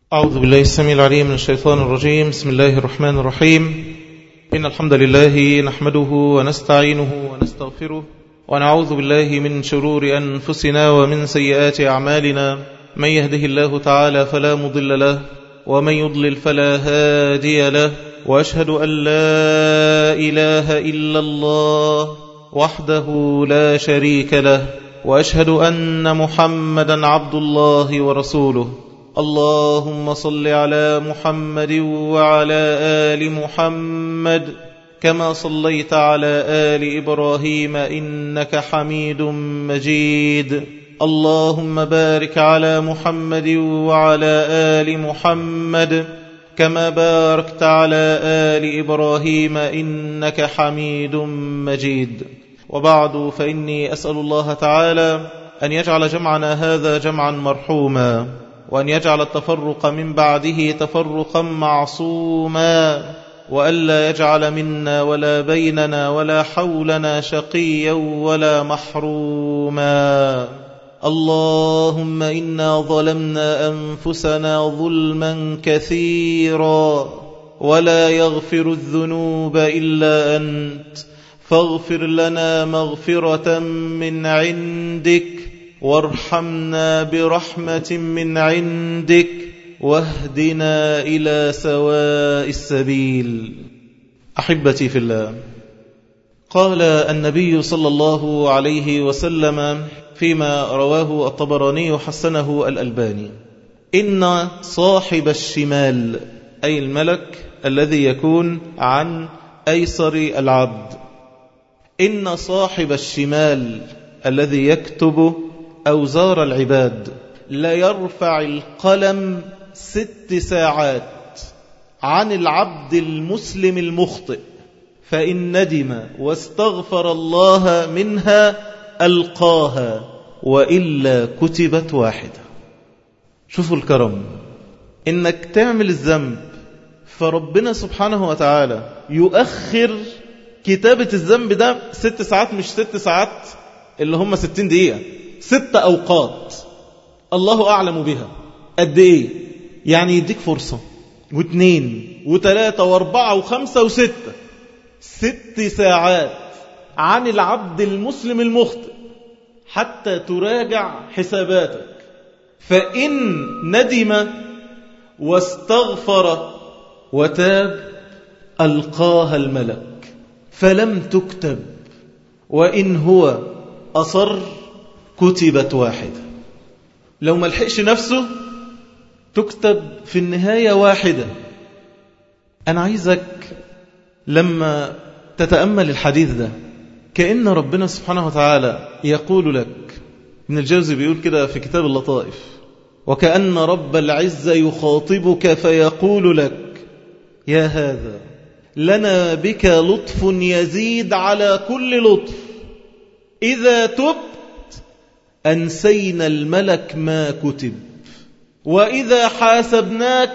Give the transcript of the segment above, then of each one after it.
أعوذ بالله السميع العليم من الشيطان الرجيم بسم الله الرحمن الرحيم إن الحمد لله نحمده ونستعينه ونستغفره ونعوذ بالله من شرور أنفسنا ومن سيئات أعمالنا من يهده الله تعالى فلا مضل له ومن يضلل فلا هادي له وأشهد أن لا إله إلا الله وحده لا شريك له وأشهد أن محمدا عبد الله ورسوله اللهم صل على محمد وعلى آل محمد كما صليت على آل إبراهيم إنك حميد مجيد اللهم بارك على محمد وعلى آل محمد كما باركت على آل إبراهيم إنك حميد مجيد وبعد فإني أسأل الله تعالى أن يجعل جمعنا هذا جمعا مرحوما وأن يجعل التفرق من بعده تفرقا معصوما وألا يجعل منا ولا بيننا ولا حولنا شقيا ولا محروما اللهم إنا ظلمنا أنفسنا ظلما كثيرا ولا يغفر الذنوب إلا أنت فاغفر لنا مغفرة من عندك وارحمنا برحمة من عندك واهدنا إلى سواء السبيل أحبتي في الله قال النبي صلى الله عليه وسلم فيما رواه الطبراني حسنه الألباني إن صاحب الشمال أي الملك الذي يكون عن أيسر العبد إن صاحب الشمال الذي يكتب أوزار العباد لا يرفع القلم ست ساعات عن العبد المسلم المخطئ فإن ندم واستغفر الله منها ألقاها وإلا كتبت واحدة شوفوا الكرم إنك تعمل الذنب فربنا سبحانه وتعالى يؤخر كتابة الذنب ده ست ساعات مش ست ساعات اللي هم ستين دقيقة ست أوقات الله أعلم بها قد إيه يعني يديك فرصة واثنين وثلاثة واربعة وخمسة وستة ست ساعات عن العبد المسلم المخطئ حتى تراجع حساباتك فإن ندم واستغفر وتاب ألقاها الملك فلم تكتب وإن هو أصر كتبت واحدة لو ما لحقش نفسه تكتب في النهاية واحدة أنا عايزك لما تتأمل الحديث ده كأن ربنا سبحانه وتعالى يقول لك ابن الجوزي بيقول كده في كتاب اللطائف وكأن رب العزة يخاطبك فيقول لك يا هذا لنا بك لطف يزيد على كل لطف إذا تبت أنسينا الملك ما كتب وإذا حاسبناك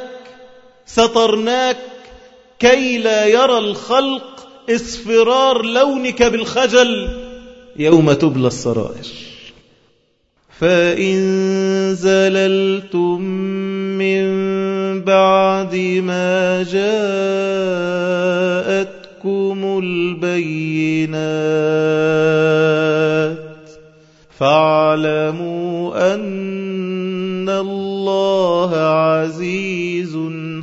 سترناك كي لا يرى الخلق اصفرار لونك بالخجل يوم تبلى السرائر فإن زللتم من بعد ما جاءتكم البينات فاعلموا أن الله عزيز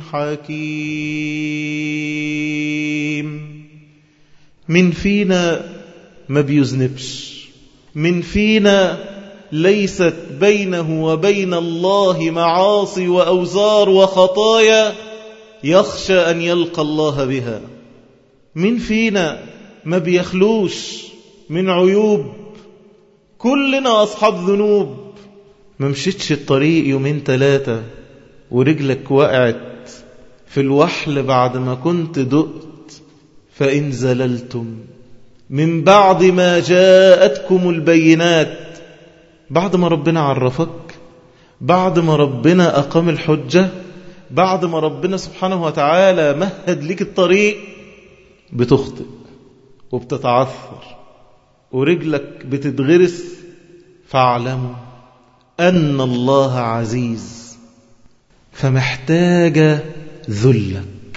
حكيم من فينا ما بيذنبش من فينا ليست بينه وبين الله معاصي وأوزار وخطايا يخشى أن يلقى الله بها من فينا ما بيخلوش من عيوب كلنا أصحاب ذنوب ما مشيتش الطريق يومين ثلاثة ورجلك وقعت في الوحل بعد ما كنت دقت فإن زللتم من بعد ما جاءتكم البينات بعد ما ربنا عرفك بعد ما ربنا أقام الحجة بعد ما ربنا سبحانه وتعالى مهد لك الطريق بتخطئ وبتتعثر ورجلك بتتغرس فاعلموا أن الله عزيز فمحتاجة ذلك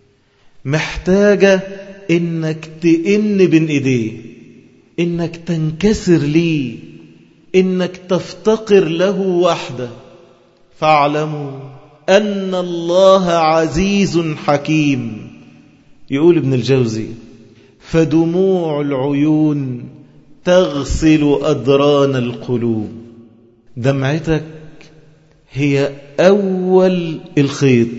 محتاجة إنك تئن بين إيديه إنك تنكسر ليه إنك تفتقر له وحده فاعلموا أن الله عزيز حكيم يقول ابن الجوزي فدموع العيون تغسل أدران القلوب دمعتك هي أول الخيط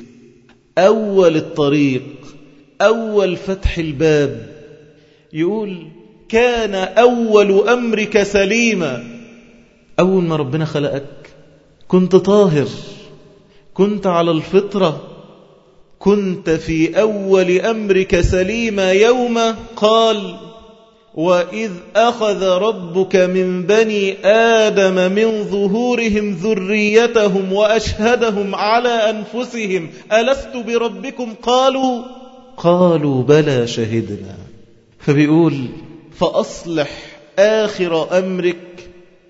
أول الطريق أول فتح الباب يقول كان أول أمرك سليما أول ما ربنا خلقك كنت طاهر كنت على الفطرة كنت في أول أمرك سليما يوم قال وإذ أخذ ربك من بني آدم من ظهورهم ذريتهم وأشهدهم على أنفسهم ألست بربكم قالوا قالوا بلى شهدنا فبيقول فأصلح آخر أمرك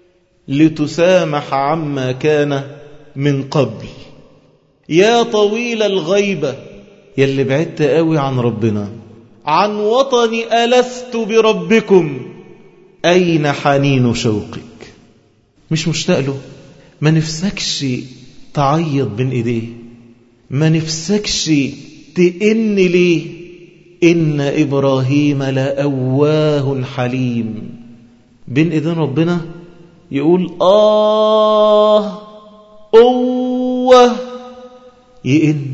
لتسامح عما كان من قبل يا طويل الغيبة يلي بعدت قوي عن ربنا عن وطن ألست بربكم أين حنين شوقك مش مشتاق له ما نفسكش تعيط بين إيديه ما نفسكش تئن ليه إن إبراهيم لأواه حليم بين إيدين ربنا يقول آه أوه يئن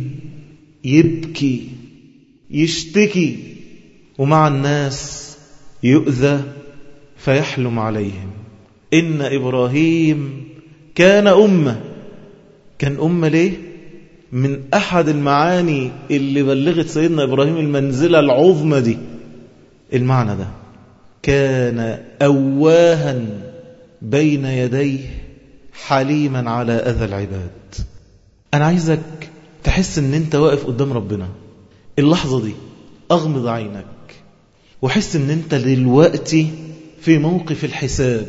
يبكي يشتكي ومع الناس يؤذى فيحلم عليهم إن إبراهيم كان أمة كان أمة ليه؟ من أحد المعاني اللي بلغت سيدنا إبراهيم المنزلة العظمى دي المعنى ده كان أواها بين يديه حليما على أذى العباد أنا عايزك تحس أن أنت واقف قدام ربنا اللحظة دي أغمض عينك وحس أن أنت دلوقتي في موقف الحساب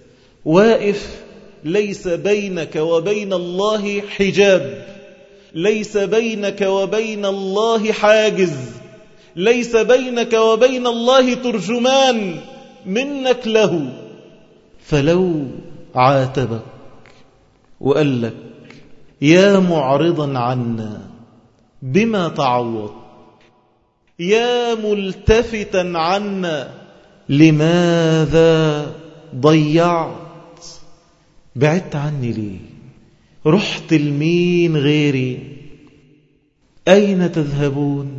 واقف ليس بينك وبين الله حجاب ليس بينك وبين الله حاجز ليس بينك وبين الله ترجمان منك له فلو عاتبك وقال لك يا معرضا عنا بما تعوض يا ملتفتا عنا لماذا ضيعت بعدت عني ليه رحت لمين غيري أين تذهبون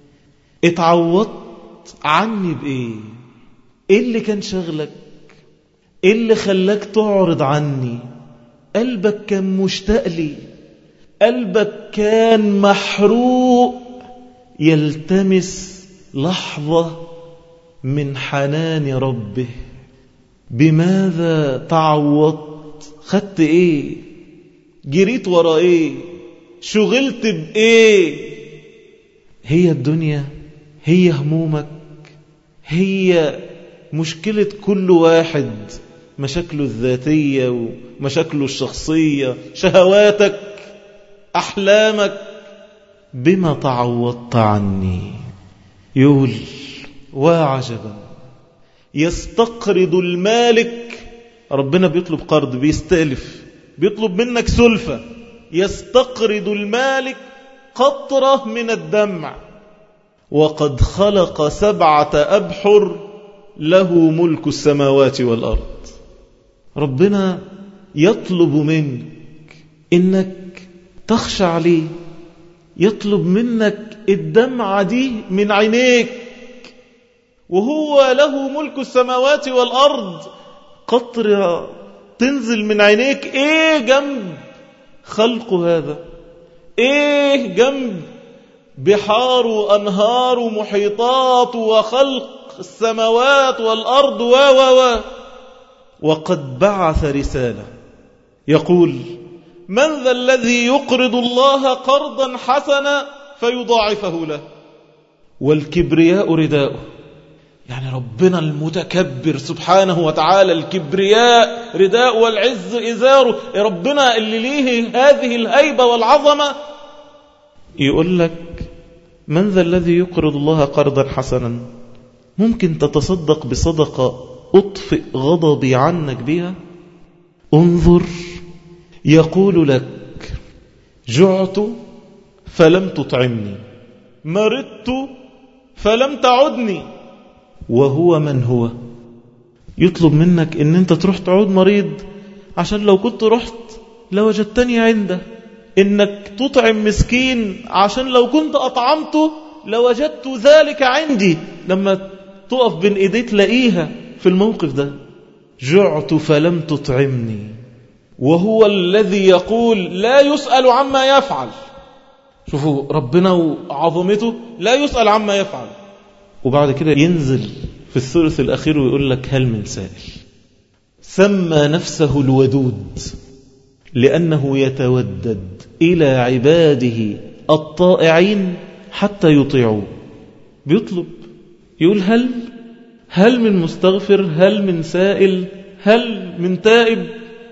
اتعوضت عني بإيه إيه اللي كان شغلك إيه اللي خلاك تعرض عني قلبك كان مشتاق لي قلبك كان محروق يلتمس لحظة من حنان ربه بماذا تعوضت خدت ايه جريت ورا ايه شغلت بايه هي الدنيا هي همومك هي مشكلة كل واحد مشاكله الذاتية ومشاكله الشخصية شهواتك أحلامك بما تعوضت عني يقول وعجبا يستقرض المالك ربنا بيطلب قرض بيستلف بيطلب منك سلفة يستقرض المالك قطرة من الدمع وقد خلق سبعة أبحر له ملك السماوات والأرض ربنا يطلب منك إنك تخشى عليه يطلب منك الدمعة دي من عينيك وهو له ملك السماوات والأرض قطرة تنزل من عينيك ايه جنب خلق هذا ايه جنب بحار وأنهار ومحيطات وخلق السماوات والأرض و و و وقد بعث رسالة يقول من ذا الذي يقرض الله قرضا حسنا فيضاعفه له والكبرياء رداؤه يعني ربنا المتكبر سبحانه وتعالى الكبرياء رداء والعز إزاره ربنا اللي ليه هذه الهيبة والعظمة يقول لك من ذا الذي يقرض الله قرضا حسنا ممكن تتصدق بصدقة أطفئ غضبي عنك بها انظر يقول لك جعت فلم تطعمني مرضت فلم تعدني وهو من هو يطلب منك ان انت تروح تعود مريض عشان لو كنت رحت لوجدتني عنده انك تطعم مسكين عشان لو كنت اطعمته لوجدت ذلك عندي لما تقف بين ايديه تلاقيها في الموقف ده جعت فلم تطعمني وهو الذي يقول لا يسأل عما يفعل شوفوا ربنا وعظمته لا يسأل عما يفعل وبعد كده ينزل في الثلث الأخير ويقول لك هل من سائل سمى نفسه الودود لأنه يتودد إلى عباده الطائعين حتى يطيعوه بيطلب يقول هل هل من مستغفر هل من سائل هل من تائب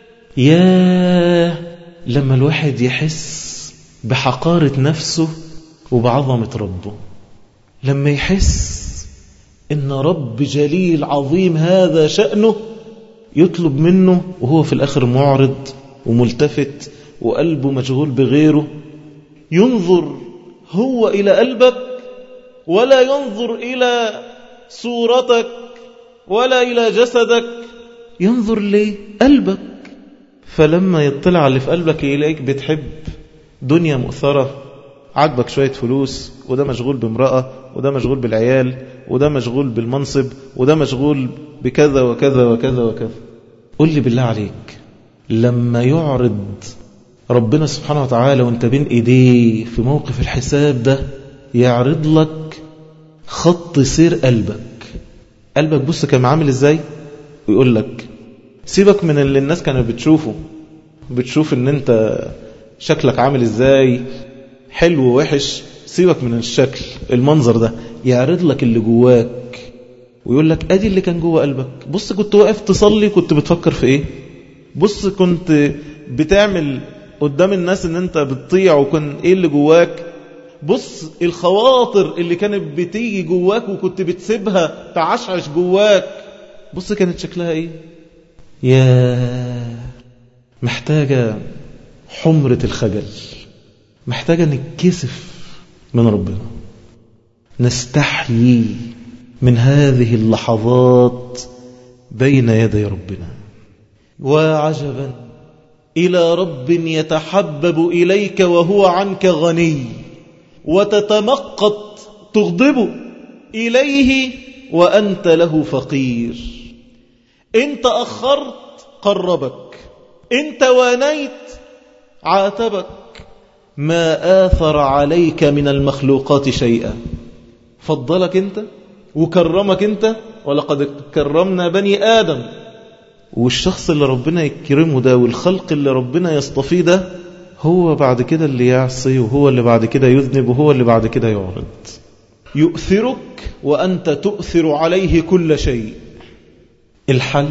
يا لما الواحد يحس بحقارة نفسه وبعظمة ربه لما يحس ان رب جليل عظيم هذا شأنه يطلب منه وهو في الآخر معرض وملتفت وقلبه مشغول بغيره ينظر هو إلى قلبك ولا ينظر إلى صورتك ولا إلى جسدك ينظر لقلبك فلما يطلع على اللي في قلبك إليك بتحب دنيا مؤثرة عجبك شوية فلوس وده مشغول بامرأة وده مشغول بالعيال وده مشغول بالمنصب وده مشغول بكذا وكذا وكذا وكذا قل لي بالله عليك لما يعرض ربنا سبحانه وتعالى وانت بين ايديه في موقف الحساب ده يعرض لك خط سير قلبك قلبك بص كان عامل ازاي ويقول لك سيبك من اللي الناس كانت بتشوفه بتشوف ان انت شكلك عامل ازاي حلو ووحش سيبك من الشكل المنظر ده يعرض لك اللي جواك ويقول لك ادي اللي كان جوه قلبك بص كنت واقف تصلي كنت بتفكر في ايه بص كنت بتعمل قدام الناس ان انت بتطيع وكان ايه اللي جواك بص الخواطر اللي كانت بتيجي جواك وكنت بتسيبها تعشعش جواك بص كانت شكلها ايه يا محتاجة حمرة الخجل محتاجة نتكسف من ربنا نستحيي من هذه اللحظات بين يدي ربنا وعجبا إلى رب يتحبب إليك وهو عنك غني وتتمقت تغضب إليه وأنت له فقير إن تأخرت قربك إن توانيت عاتبك ما آثر عليك من المخلوقات شيئا فضلك أنت وكرمك أنت ولقد كرمنا بني آدم والشخص اللي ربنا يكرمه ده والخلق اللي ربنا يصطفيه ده هو بعد كده اللي يعصي وهو اللي بعد كده يذنب وهو اللي بعد كده يعرض يؤثرك وأنت تؤثر عليه كل شيء الحل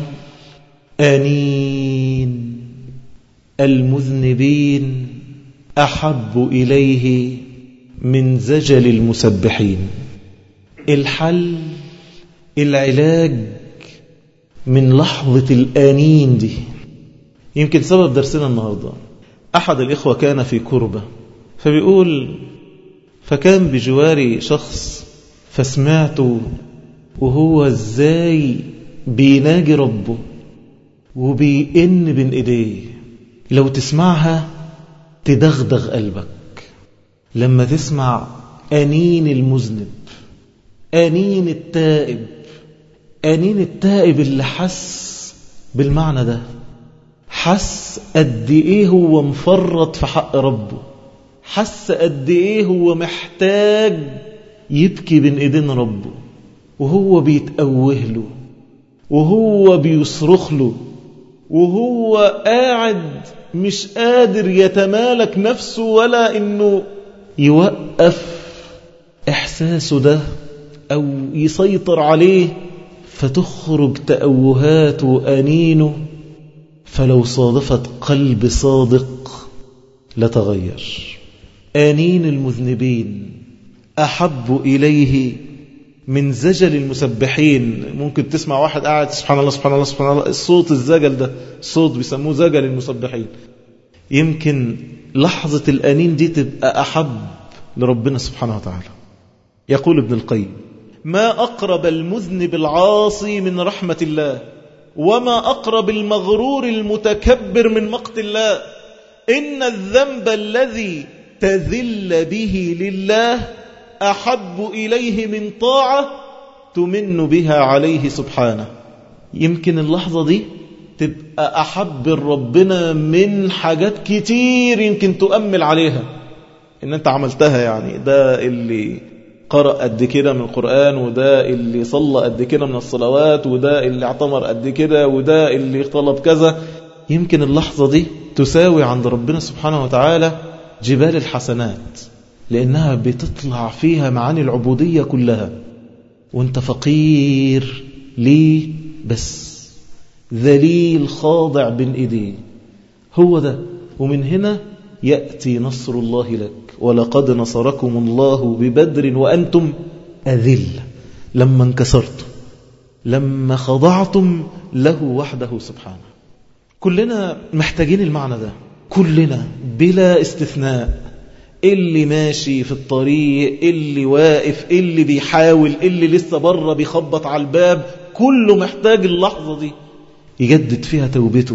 آنين المذنبين أحب إليه من زجل المسبحين الحل العلاج من لحظة الآنين دي يمكن سبب درسنا النهاردة أحد الإخوة كان في كربة فبيقول فكان بجواري شخص فسمعته وهو ازاي بيناجي ربه وبيئن بين ايديه لو تسمعها تدغدغ قلبك لما تسمع أنين المذنب أنين التائب أنين التائب اللي حس بالمعنى ده حس قد إيه هو مفرط في حق ربه حس قد إيه هو محتاج يبكي بين إيدين ربه وهو بيتأوه له وهو بيصرخ له وهو قاعد مش قادر يتمالك نفسه ولا انه يوقف احساسه ده أو يسيطر عليه فتخرج تأوهات وأنينه فلو صادفت قلب صادق لتغير آنين المذنبين أحب إليه من زجل المسبحين ممكن تسمع واحد قاعد سبحان الله سبحان الله سبحان الله الصوت الزجل ده صوت بيسموه زجل المسبحين يمكن لحظة الأنين دي تبقى أحب لربنا سبحانه وتعالى يقول ابن القيم ما أقرب المذنب العاصي من رحمة الله وما أقرب المغرور المتكبر من مقت الله إن الذنب الذي تذل به لله أحب إليه من طاعة تمن بها عليه سبحانه يمكن اللحظة دي تبقى أحب ربنا من حاجات كتير يمكن تؤمل عليها إن أنت عملتها يعني ده اللي قرأ قد كده من القرآن وده اللي صلى قد كده من الصلوات وده اللي اعتمر قد كده وده اللي طلب كذا يمكن اللحظة دي تساوي عند ربنا سبحانه وتعالى جبال الحسنات لأنها بتطلع فيها معاني العبودية كلها وانت فقير ليه بس ذليل خاضع بين ايديه هو ده ومن هنا يأتي نصر الله لك ولقد نصركم الله ببدر وأنتم أذل لما انكسرتم لما خضعتم له وحده سبحانه كلنا محتاجين المعنى ده كلنا بلا استثناء اللي ماشي في الطريق اللي واقف اللي بيحاول اللي لسه بره بيخبط على الباب كله محتاج اللحظة دي يجدد فيها توبته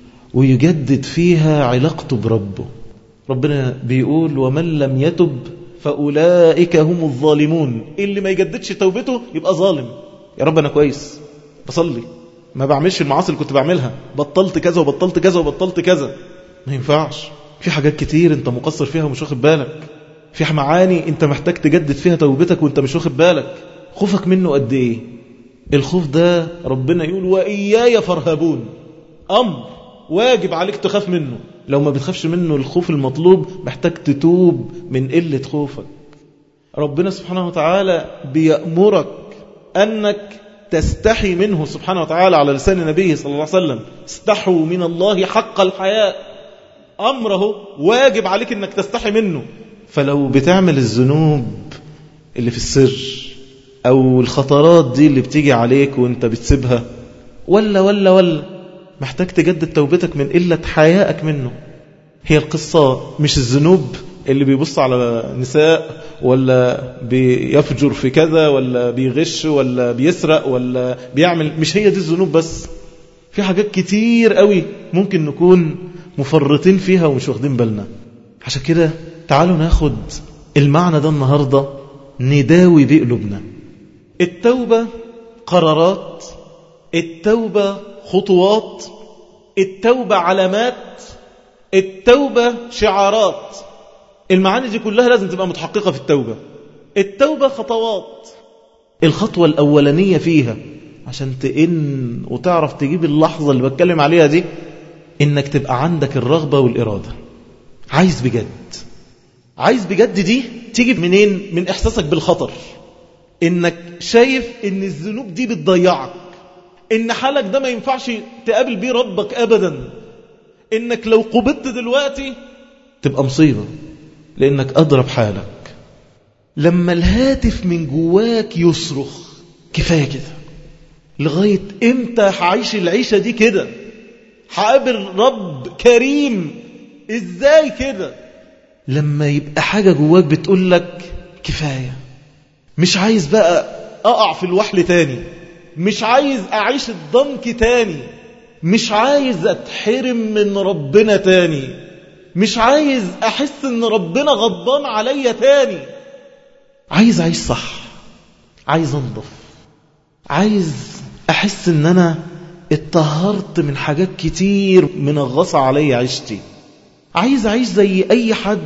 ويجدد فيها علاقته بربه ربنا بيقول ومن لم يتب فأولئك هم الظالمون اللي ما يجددش توبته يبقى ظالم يا رب أنا كويس بصلي ما بعملش المعاصي اللي كنت بعملها بطلت كذا وبطلت كذا وبطلت كذا ما ينفعش في حاجات كتير انت مقصر فيها ومش واخد بالك في معاني انت محتاج تجدد فيها توبتك وانت مش واخد بالك خوفك منه قد ايه الخوف ده ربنا يقول وإياي فارهبون أمر واجب عليك تخاف منه لو ما بتخافش منه الخوف المطلوب محتاج تتوب من قلة خوفك ربنا سبحانه وتعالى بيأمرك أنك تستحي منه سبحانه وتعالى على لسان نبيه صلى الله عليه وسلم استحوا من الله حق الحياء أمره واجب عليك أنك تستحي منه فلو بتعمل الذنوب اللي في السر أو الخطرات دي اللي بتيجي عليك وانت بتسيبها ولا ولا ولا محتاج تجدد توبتك من قلة حيائك منه هي القصة مش الذنوب اللي بيبص على نساء ولا بيفجر في كذا ولا بيغش ولا بيسرق ولا بيعمل مش هي دي الذنوب بس في حاجات كتير قوي ممكن نكون مفرطين فيها ومش واخدين بالنا عشان كده تعالوا ناخد المعنى ده النهاردة نداوي بقلوبنا التوبة قرارات التوبة خطوات التوبة علامات التوبة شعارات المعاني دي كلها لازم تبقى متحققة في التوبة التوبة خطوات الخطوة الأولانية فيها عشان تئن وتعرف تجيب اللحظة اللي بتكلم عليها دي إنك تبقى عندك الرغبة والإرادة عايز بجد عايز بجد دي تيجي منين من إحساسك بالخطر إنك شايف إن الذنوب دي بتضيعك إن حالك ده ما ينفعش تقابل بيه ربك أبدا إنك لو قبضت دلوقتي تبقى مصيبة لأنك أضرب حالك لما الهاتف من جواك يصرخ كفاية كده لغاية امتى هعيش العيشة دي كده هقابل رب كريم ازاي كده لما يبقى حاجة جواك بتقول لك كفاية مش عايز بقى اقع في الوحل تاني مش عايز اعيش الضنك تاني مش عايز اتحرم من ربنا تاني مش عايز احس ان ربنا غضبان عليا تاني عايز اعيش صح عايز انضف عايز احس ان انا اتطهرت من حاجات كتير منغصة عليا عيشتي عايز اعيش زي اي حد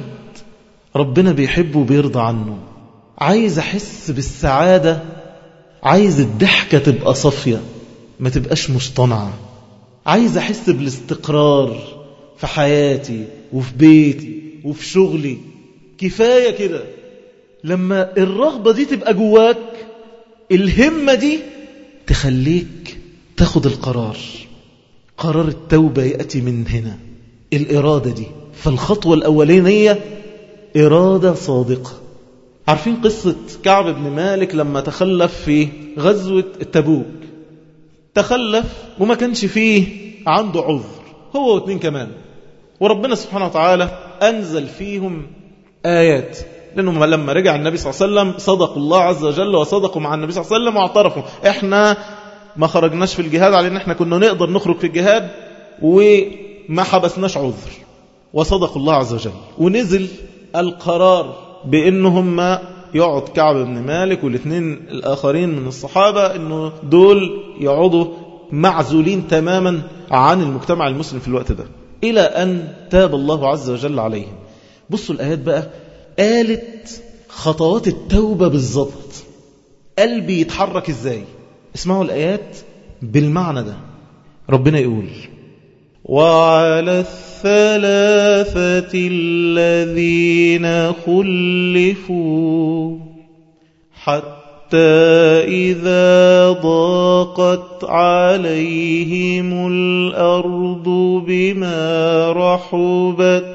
ربنا بيحبه وبيرضى عنه عايز احس بالسعادة عايز الضحكة تبقى صافية ما تبقاش مصطنعة عايز احس بالاستقرار في حياتي وفي بيتي وفي شغلي كفاية كده لما الرغبة دي تبقى جواك الهمة دي تخليك تاخد القرار قرار التوبة يأتي من هنا الإرادة دي فالخطوة الأولانية إرادة صادقة عارفين قصة كعب بن مالك لما تخلف في غزوة التبوك تخلف وما كانش فيه عنده عذر هو واثنين كمان وربنا سبحانه وتعالى أنزل فيهم آيات لأنه لما رجع النبي صلى الله عليه وسلم صدقوا الله عز وجل وصدقوا مع النبي صلى الله عليه وسلم واعترفوا احنا ما خرجناش في الجهاد على ان احنا كنا نقدر نخرج في الجهاد وما حبسناش عذر وصدقوا الله عز وجل ونزل القرار بانهم يقعد كعب بن مالك والاثنين الاخرين من الصحابة انه دول يقعدوا معزولين تماما عن المجتمع المسلم في الوقت ده الى ان تاب الله عز وجل عليهم بصوا الايات بقى قالت خطوات التوبة بالظبط قلبي يتحرك ازاي اسمعوا الآيات بالمعنى ده ربنا يقول وعلى الثلاثة الذين خلفوا حتى إذا ضاقت عليهم الأرض بما رحبت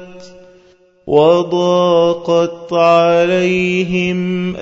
وضاقت عليهم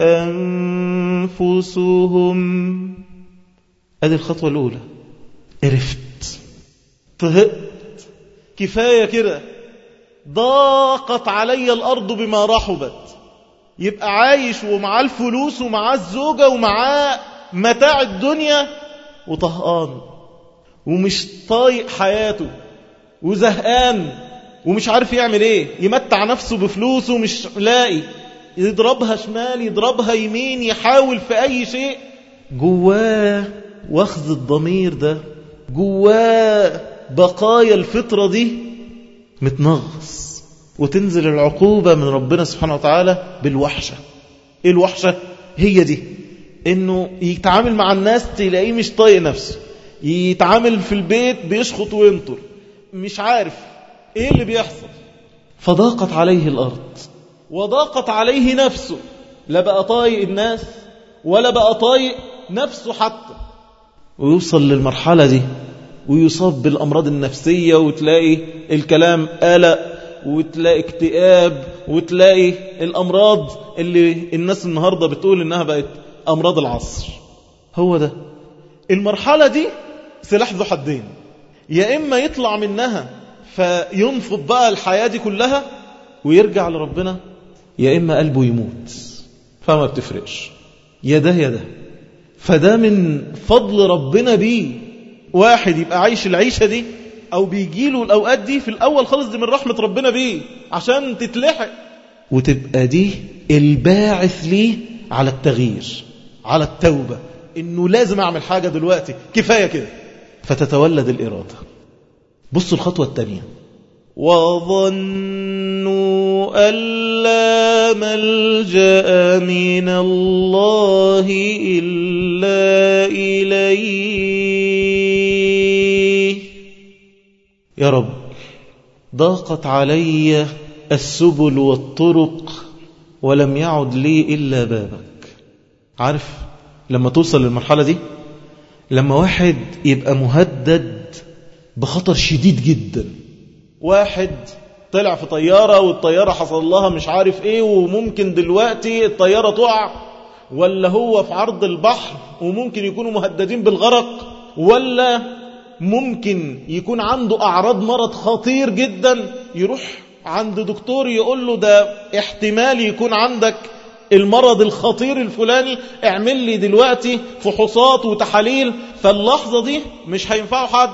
أنفسهم هذه الخطوة الأولى عرفت طهقت كفاية كده ضاقت علي الأرض بما رحبت يبقى عايش ومعاه الفلوس ومعاه الزوجة ومعاه متاع الدنيا وطهقان ومش طايق حياته وزهقان ومش عارف يعمل ايه يمتع نفسه بفلوسه مش لاقي يضربها شمال يضربها يمين يحاول في اي شيء جواه واخذ الضمير ده جواه بقايا الفطرة دي متنغص وتنزل العقوبة من ربنا سبحانه وتعالى بالوحشة ايه الوحشة هي دي انه يتعامل مع الناس تلاقيه مش طايق نفسه يتعامل في البيت بيشخط وينطر مش عارف ايه اللي بيحصل فضاقت عليه الارض وضاقت عليه نفسه لا بقى طايق الناس ولا بقى طايق نفسه حتى ويوصل للمرحلة دي ويصاب بالأمراض النفسية وتلاقي الكلام قلق وتلاقي اكتئاب وتلاقي الأمراض اللي الناس النهاردة بتقول إنها بقت أمراض العصر هو ده المرحلة دي سلاح ذو حدين يا إما يطلع منها فينفض بقى الحياة دي كلها ويرجع لربنا يا إما قلبه يموت فما بتفرقش يا ده يا ده فده من فضل ربنا بيه واحد يبقى عايش العيشة دي أو بيجيله الأوقات دي في الأول خالص دي من رحمة ربنا بيه عشان تتلحق وتبقى دي الباعث ليه على التغيير على التوبة إنه لازم أعمل حاجة دلوقتي كفاية كده فتتولد الإرادة بصوا الخطوة الثانية وظنوا أن لا ملجأ من الله إلا إليه يا رب ضاقت علي السبل والطرق ولم يعد لي إلا بابك عارف لما توصل للمرحلة دي لما واحد يبقى مهدد بخطر شديد جدا واحد طلع في طيارة والطيارة حصل لها مش عارف ايه وممكن دلوقتي الطيارة تقع ولا هو في عرض البحر وممكن يكونوا مهددين بالغرق ولا ممكن يكون عنده أعراض مرض خطير جدا يروح عند دكتور يقول له ده احتمال يكون عندك المرض الخطير الفلاني اعمل لي دلوقتي فحوصات وتحاليل فاللحظة دي مش هينفعه حد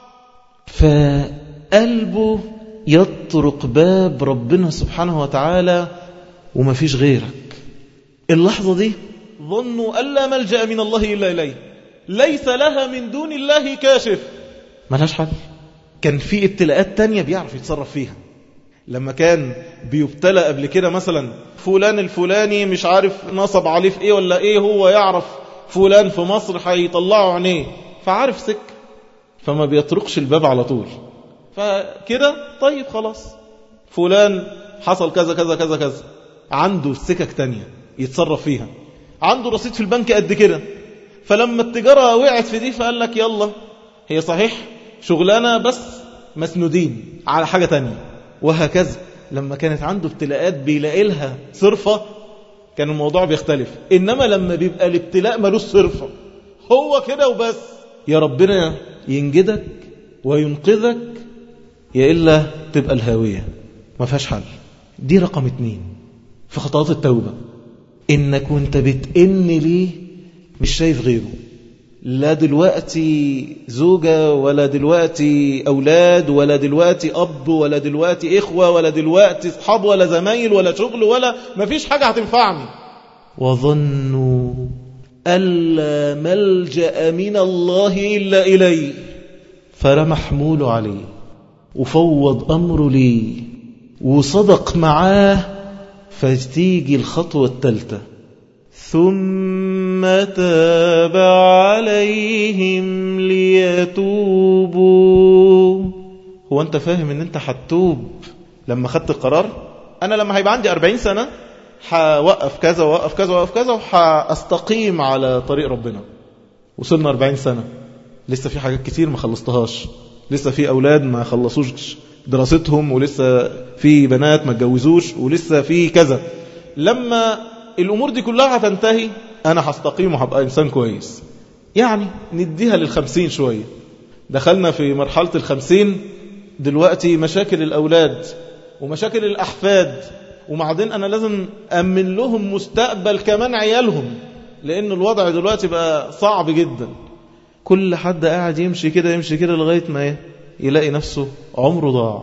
فقلبه يطرق باب ربنا سبحانه وتعالى وما فيش غيرك اللحظة دي ظنوا ألا ملجأ من الله إلا إليه ليس لها من دون الله كاشف ملهاش حل كان في ابتلاءات تانية بيعرف يتصرف فيها لما كان بيبتلى قبل كده مثلا فلان الفلاني مش عارف نصب عليه في ايه ولا ايه هو يعرف فلان في مصر هيطلعوا عينيه فعارف سك فما بيطرقش الباب على طول فكده طيب خلاص فلان حصل كذا كذا كذا كذا عنده سكك تانية يتصرف فيها عنده رصيد في البنك قد كده فلما التجارة وقعت في دي فقال لك يلا هي صحيح شغلانة بس مسنودين على حاجة تانية وهكذا لما كانت عنده ابتلاءات بيلاقي لها صرفة كان الموضوع بيختلف إنما لما بيبقى الابتلاء ملوش صرفة هو كده وبس يا ربنا ينجدك وينقذك يا إلا تبقى الهاوية ما فيهاش حل دي رقم اتنين في خطوات التوبة إنك وانت بتئن ليه مش شايف غيره لا دلوقتي زوجة ولا دلوقتي أولاد ولا دلوقتي أب ولا دلوقتي إخوة ولا دلوقتي أصحاب ولا زمايل ولا شغل ولا مفيش حاجة هتنفعني وظنوا ألا ملجأ من الله إلا إليه فرمى حموله عليه وفوض أمره ليه وصدق معاه فتيجي الخطوة الثالثة ثم تاب عليهم ليتوبوا هو أنت فاهم أن أنت هتتوب لما خدت القرار أنا لما هيبقى عندي أربعين سنة هوقف كذا ووقف كذا ووقف كذا وهستقيم على طريق ربنا وصلنا أربعين سنة لسه في حاجات كتير ما خلصتهاش لسه في أولاد ما خلصوش دراستهم ولسه في بنات ما اتجوزوش ولسه في كذا لما الأمور دي كلها هتنتهي أنا هستقيم وهبقى إنسان كويس يعني نديها للخمسين شوية دخلنا في مرحلة الخمسين دلوقتي مشاكل الأولاد ومشاكل الأحفاد وبعدين أنا لازم أمن لهم مستقبل كمان عيالهم لأن الوضع دلوقتي بقى صعب جدا كل حد قاعد يمشي كده يمشي كده لغاية ما يلاقي نفسه عمره ضاع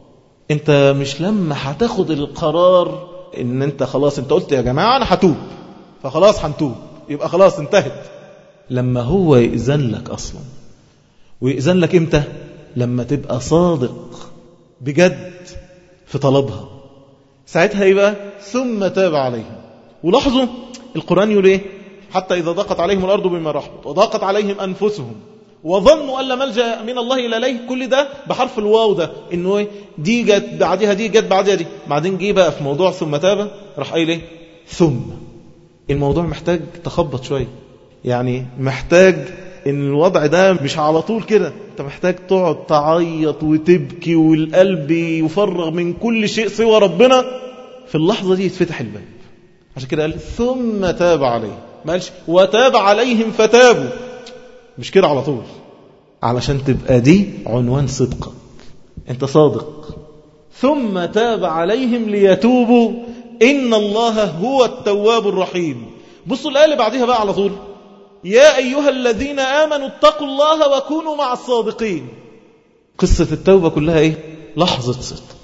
انت مش لما هتاخد القرار ان انت خلاص انت قلت يا جماعة انا هتوب فخلاص هنتوب يبقى خلاص انتهت لما هو يأذن لك اصلا ويأذن لك امتى لما تبقى صادق بجد في طلبها ساعتها يبقى ثم تاب عليهم ولاحظوا القرآن يقول ايه حتى إذا ضاقت عليهم الأرض بما رحبت وضاقت عليهم أنفسهم وظنوا أن لا ملجأ من الله إلا إليه كل ده بحرف الواو ده إنه دي جت بعدها دي جت بعدها دي بعدين جه بقى في موضوع ثم تاب راح قايل ايه ثم الموضوع محتاج تخبط شوية يعني محتاج ان الوضع ده مش على طول كده انت محتاج تقعد تعيط وتبكي والقلب يفرغ من كل شيء سوى ربنا في اللحظة دي يتفتح الباب عشان كده قال ثم تاب عليه ما قالش وتاب عليهم فتابوا مش كده على طول علشان تبقى دي عنوان صدقك انت صادق ثم تاب عليهم ليتوبوا إن الله هو التواب الرحيم بصوا الآية اللي بعدها بقى على طول يا أيها الذين آمنوا اتقوا الله وكونوا مع الصادقين قصة التوبة كلها إيه لحظة صدق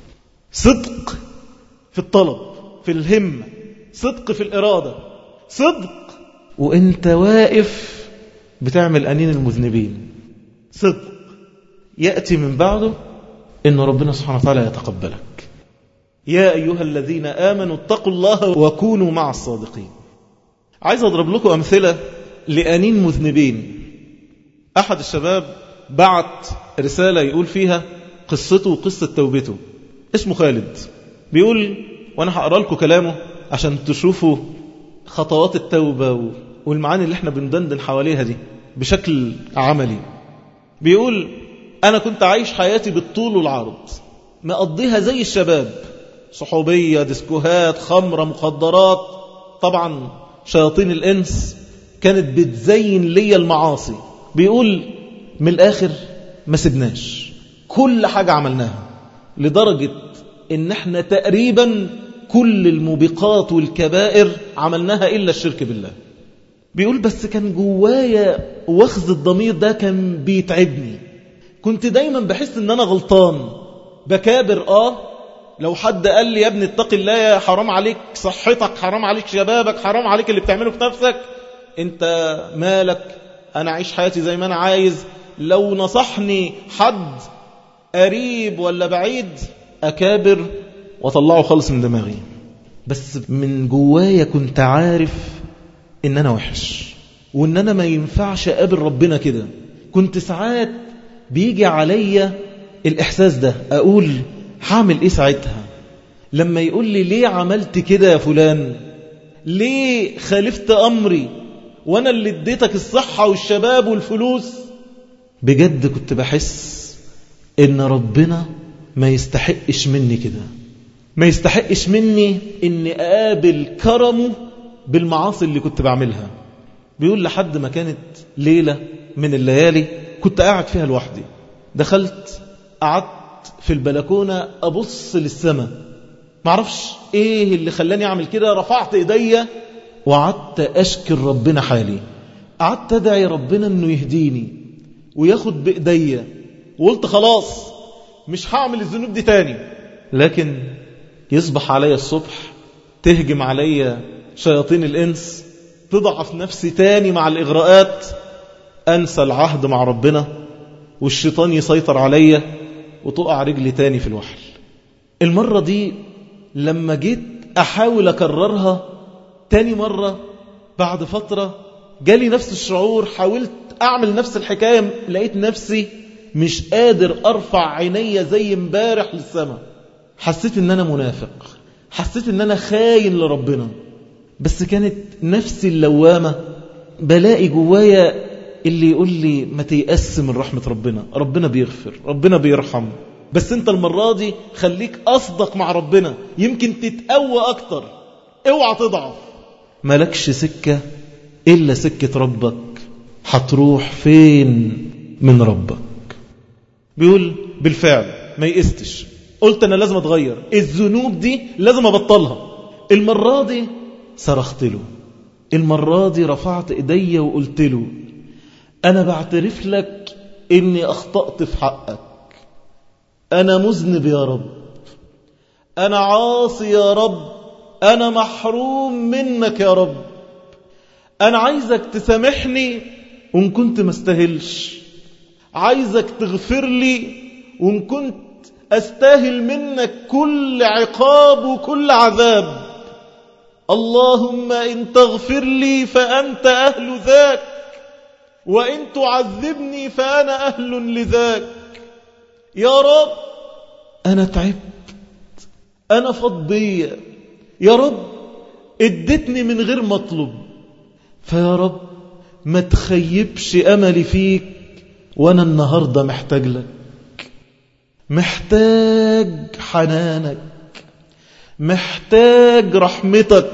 صدق في الطلب في الهمة صدق في الإرادة صدق وانت واقف بتعمل أنين المذنبين صدق يأتي من بعده إن ربنا سبحانه وتعالى يتقبلك يا أيها الذين آمنوا اتقوا الله وكونوا مع الصادقين عايز أضرب لكم أمثلة لأنين مذنبين أحد الشباب بعت رسالة يقول فيها قصته وقصة توبته اسمه خالد بيقول وأنا هقرأ لكم كلامه عشان تشوفوا خطوات التوبة والمعاني اللي احنا بندندن حواليها دي بشكل عملي بيقول أنا كنت عايش حياتي بالطول والعرض مقضيها زي الشباب صحوبية ديسكوهات خمرة مخدرات طبعا شياطين الإنس كانت بتزين لي المعاصي بيقول من الآخر ما سبناش كل حاجة عملناها لدرجة ان احنا تقريبا كل الموبقات والكبائر عملناها إلا الشرك بالله بيقول بس كان جوايا واخذ الضمير ده كان بيتعبني كنت دايما بحس ان انا غلطان بكابر اه لو حد قال لي يا ابني اتق الله يا حرام عليك صحتك حرام عليك شبابك حرام عليك اللي بتعمله في نفسك انت مالك انا عايش حياتي زي ما انا عايز لو نصحني حد قريب ولا بعيد اكابر واطلعه خالص من دماغي بس من جوايا كنت عارف ان انا وحش وان انا ما ينفعش اقابل ربنا كده كنت ساعات بيجي عليا الاحساس ده اقول هعمل ايه ساعتها لما يقول لي ليه عملت كده يا فلان ليه خالفت امري وأنا اللي اديتك الصحة والشباب والفلوس بجد كنت بحس إن ربنا ما يستحقش مني كده ما يستحقش مني إني أقابل كرمه بالمعاصي اللي كنت بعملها بيقول لحد ما كانت ليلة من الليالي كنت قاعد فيها لوحدي دخلت قعدت في البلكونة أبص للسماء معرفش إيه اللي خلاني أعمل كده رفعت إيديا وقعدت أشكر ربنا حالي قعدت أدعي ربنا أنه يهديني وياخد بإيديا وقلت خلاص مش هعمل الذنوب دي تاني لكن يصبح علي الصبح تهجم علي شياطين الإنس تضعف نفسي تاني مع الإغراءات أنسى العهد مع ربنا والشيطان يسيطر عليا وتقع رجلي تاني في الوحل المرة دي لما جيت أحاول أكررها تاني مرة بعد فترة جالي نفس الشعور حاولت أعمل نفس الحكاية لقيت نفسي مش قادر أرفع عيني زي امبارح للسماء حسيت ان أنا منافق حسيت ان أنا خاين لربنا بس كانت نفسي اللوامة بلاقي جوايا اللي يقول لي ما تيأس من رحمة ربنا ربنا بيغفر ربنا بيرحم بس انت المرة دي خليك أصدق مع ربنا يمكن تتقوى أكتر اوعى تضعف ملكش سكة إلا سكة ربك هتروح فين من ربك بيقول بالفعل ما يئستش قلت أنا لازم أتغير الذنوب دي لازم أبطلها المرة دي صرخت له المرة دي رفعت إيدي وقلت له أنا بعترف لك إني أخطأت في حقك أنا مذنب يا رب أنا عاصي يا رب أنا محروم منك يا رب أنا عايزك تسامحني وإن كنت ما استاهلش عايزك تغفر لي وإن كنت أستاهل منك كل عقاب وكل عذاب اللهم إن تغفر لي فأنت أهل ذاك وإن تعذبني فأنا أهل لذاك يا رب أنا تعبت أنا فضية يا رب ادتني من غير مطلب فيا رب ما تخيبش أملي فيك وأنا النهاردة محتاج لك محتاج حنانك محتاج رحمتك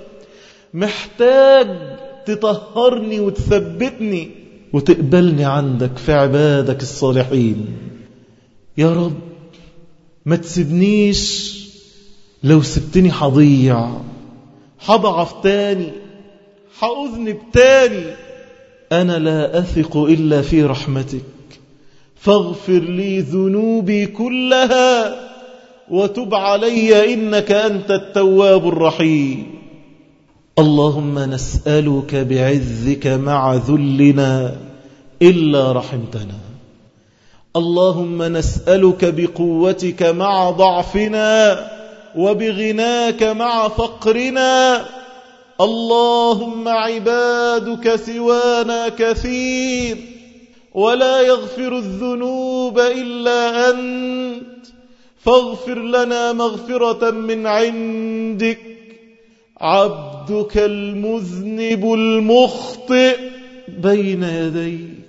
محتاج تطهرني وتثبتني وتقبلني عندك في عبادك الصالحين يا رب ما تسيبنيش لو سبتني حضيع حضعف تاني حأذنب تاني أنا لا أثق إلا في رحمتك فاغفر لي ذنوبي كلها وتب علي إنك أنت التواب الرحيم اللهم نسألك بعزك مع ذلنا إلا رحمتنا اللهم نسألك بقوتك مع ضعفنا وبغناك مع فقرنا اللهم عبادك سوانا كثير ولا يغفر الذنوب إلا أنت فاغفر لنا مغفرة من عندك عبدك المذنب المخطئ بين يديك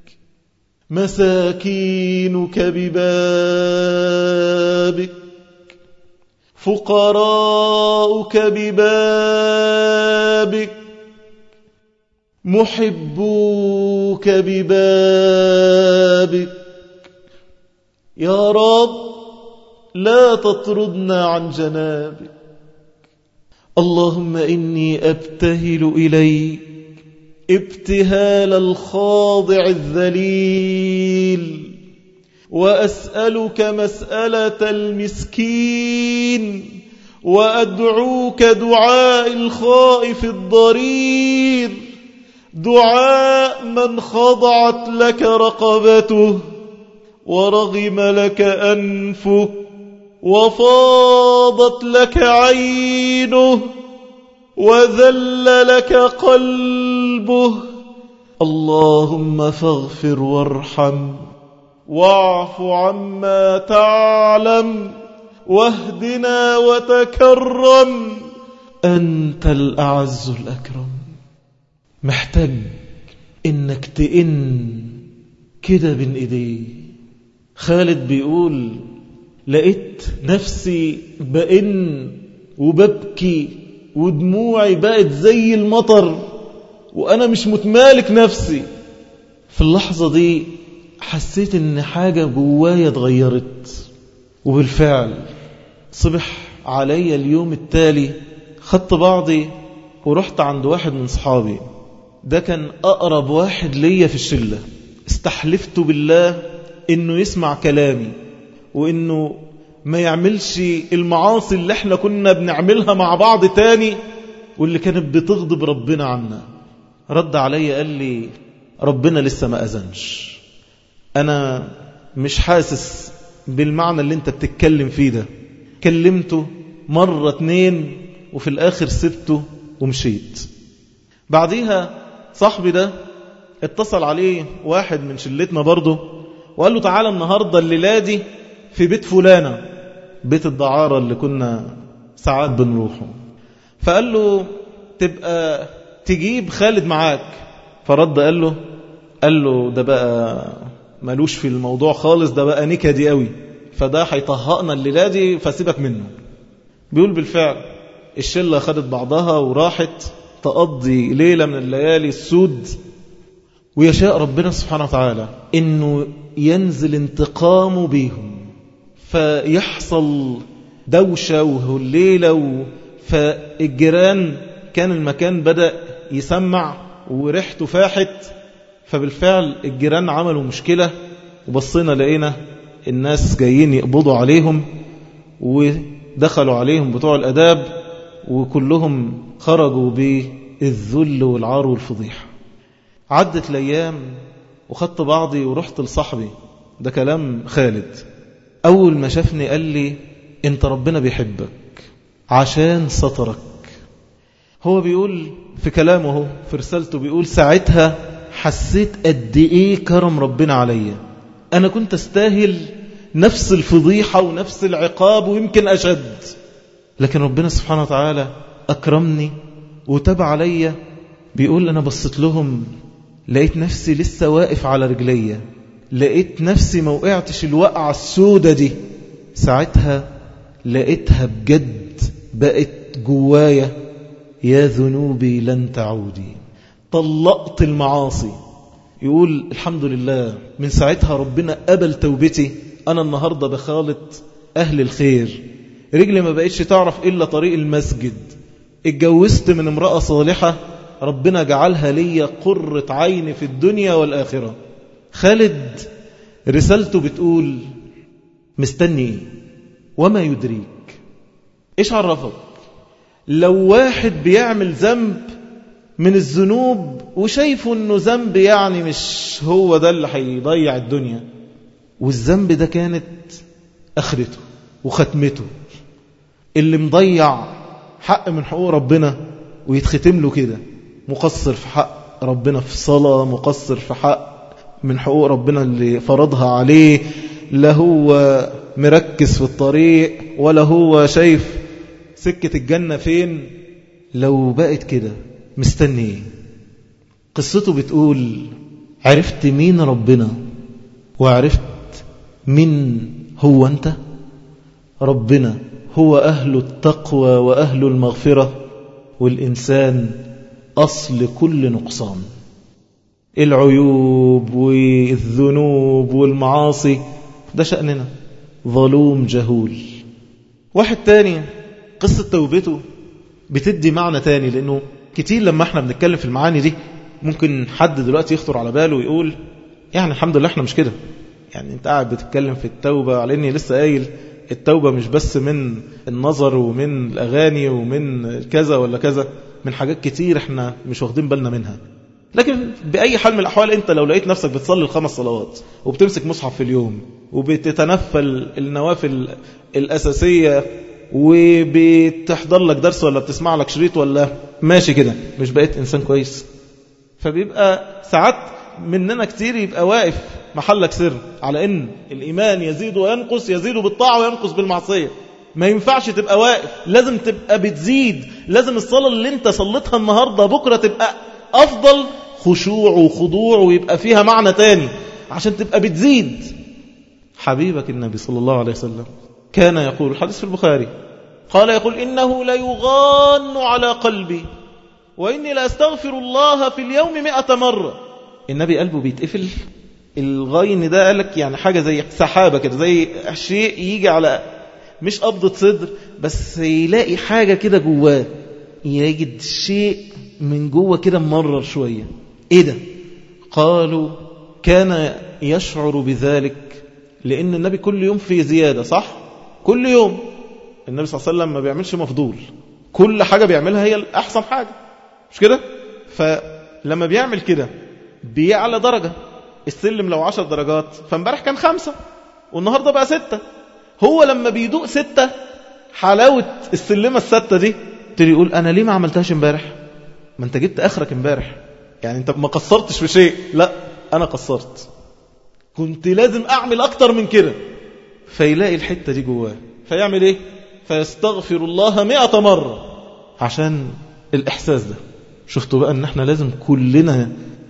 مساكينك ببابك فقراؤك ببابك محبوك ببابك يا رب لا تطردنا عن جنابك اللهم إني أبتهل إليك ابتهال الخاضع الذليل وأسألك مسألة المسكين وأدعوك دعاء الخائف الضرير دعاء من خضعت لك رقبته ورغم لك أنفك وفاضت لك عينه وذل لك قلبه اللهم فاغفر وارحم واعف عما تعلم واهدنا وتكرم أنت الأعز الأكرم محتاج انك تئن كده بين ايديه خالد بيقول لقيت نفسي بئن وببكي ودموعي بقت زي المطر وانا مش متمالك نفسي في اللحظة دي حسيت ان حاجة جوايا اتغيرت وبالفعل صبح علي اليوم التالي خدت بعضي ورحت عند واحد من صحابي ده كان أقرب واحد ليا في الشلة استحلفت بالله إنه يسمع كلامي وإنه ما يعملش المعاصي اللي احنا كنا بنعملها مع بعض تاني واللي كانت بتغضب ربنا عنا رد علي قال لي ربنا لسه ما أذنش أنا مش حاسس بالمعنى اللي انت بتتكلم فيه ده كلمته مرة اتنين وفي الآخر سبته ومشيت بعديها صاحبي ده اتصل عليه واحد من شلتنا برضه وقال له تعالى النهاردة الليلة دي في بيت فلانة بيت الدعارة اللي كنا ساعات بنروحه فقال له تبقى تجيب خالد معاك فرد قال له قال له ده بقى ملوش في الموضوع خالص ده بقى نكدي قوي فده هيطهقنا الليلة دي فسيبك منه بيقول بالفعل الشلة خدت بعضها وراحت تقضي ليلة من الليالي السود ويشاء ربنا سبحانه وتعالى انه ينزل انتقامه بيهم فيحصل دوشة وهليلة فالجيران كان المكان بدأ يسمع وريحته فاحت فبالفعل الجيران عملوا مشكلة وبصينا لقينا الناس جايين يقبضوا عليهم ودخلوا عليهم بتوع الأداب وكلهم خرجوا بالذل والعار والفضيحة عدت الأيام وخدت بعضي ورحت لصاحبي ده كلام خالد أول ما شافني قال لي أنت ربنا بيحبك عشان سطرك هو بيقول في كلامه في رسالته بيقول ساعتها حسيت قد إيه كرم ربنا عليا أنا كنت استاهل نفس الفضيحة ونفس العقاب ويمكن أشد لكن ربنا سبحانه وتعالى أكرمني وتاب عليا بيقول أنا بصيت لهم لقيت نفسي لسه واقف على رجليا لقيت نفسي ما وقعتش الوقعة السودة دي ساعتها لقيتها بجد بقت جوايا يا ذنوبي لن تعودي طلقت المعاصي يقول الحمد لله من ساعتها ربنا قبل توبتي أنا النهاردة بخالط أهل الخير رجلي ما بقتش تعرف إلا طريق المسجد اتجوزت من امرأة صالحة ربنا جعلها لي قرة عين في الدنيا والآخرة خالد رسالته بتقول مستني وما يدريك ايش عرفك لو واحد بيعمل ذنب من الذنوب وشايفه انه ذنب يعني مش هو ده اللي هيضيع الدنيا والذنب ده كانت اخرته وختمته اللي مضيع حق من حقوق ربنا ويتختم له كده مقصر في حق ربنا في صلاة مقصر في حق من حقوق ربنا اللي فرضها عليه لا هو مركز في الطريق ولا هو شايف سكة الجنة فين لو بقت كده مستني ايه قصته بتقول عرفت مين ربنا وعرفت مين هو انت ربنا هو أهل التقوى وأهل المغفرة والإنسان أصل كل نقصان العيوب والذنوب والمعاصي ده شأننا ظلوم جهول واحد تاني قصة توبته بتدي معنى تاني لأنه كتير لما احنا بنتكلم في المعاني دي ممكن حد دلوقتي يخطر على باله ويقول يعني الحمد لله احنا مش كده يعني انت قاعد بتتكلم في التوبة على اني لسه قايل التوبة مش بس من النظر ومن الأغاني ومن كذا ولا كذا من حاجات كتير احنا مش واخدين بالنا منها لكن بأي حال من الأحوال أنت لو لقيت نفسك بتصلي الخمس صلوات وبتمسك مصحف في اليوم وبتتنفل النوافل الأساسية وبتحضر لك درس ولا بتسمع لك شريط ولا ماشي كده مش بقيت إنسان كويس فبيبقى ساعات مننا كتير يبقى واقف محلك سر على ان الإيمان يزيد وينقص يزيد بالطاعة وينقص بالمعصية ما ينفعش تبقى واقف لازم تبقى بتزيد لازم الصلاة اللي انت صليتها النهاردة بكرة تبقى الأفضل خشوع وخضوع ويبقى فيها معنى تاني عشان تبقى بتزيد حبيبك النبي صلى الله عليه وسلم كان يقول الحديث في البخاري قال يقول إنه ليغان على قلبي وإني لأستغفر الله في اليوم مئة مرة النبي قلبه بيتقفل الغين ده قالك يعني حاجة زي سحابة كده زي شيء يجي على مش قبضة صدر بس يلاقي حاجة كده جواه يجد شيء من جوه كده ممرر شوية ايه ده قالوا كان يشعر بذلك لأن النبي كل يوم في زيادة صح كل يوم النبي صلى الله عليه وسلم ما بيعملش مفضول كل حاجة بيعملها هي الأحسن حاجة مش كده فلما بيعمل كده بيعلى درجة السلم لو عشر درجات فامبارح كان خمسة والنهاردة بقى ستة هو لما بيدوق ستة حلاوة السلمة الستة دي تري يقول أنا ليه ما عملتهاش امبارح ما انت جبت آخرك امبارح يعني انت ما قصرتش في شيء لا أنا قصرت كنت لازم أعمل أكتر من كده فيلاقي الحتة دي جواه فيعمل إيه فيستغفر الله مئة مرة عشان الإحساس ده شفتوا بقى ان احنا لازم كلنا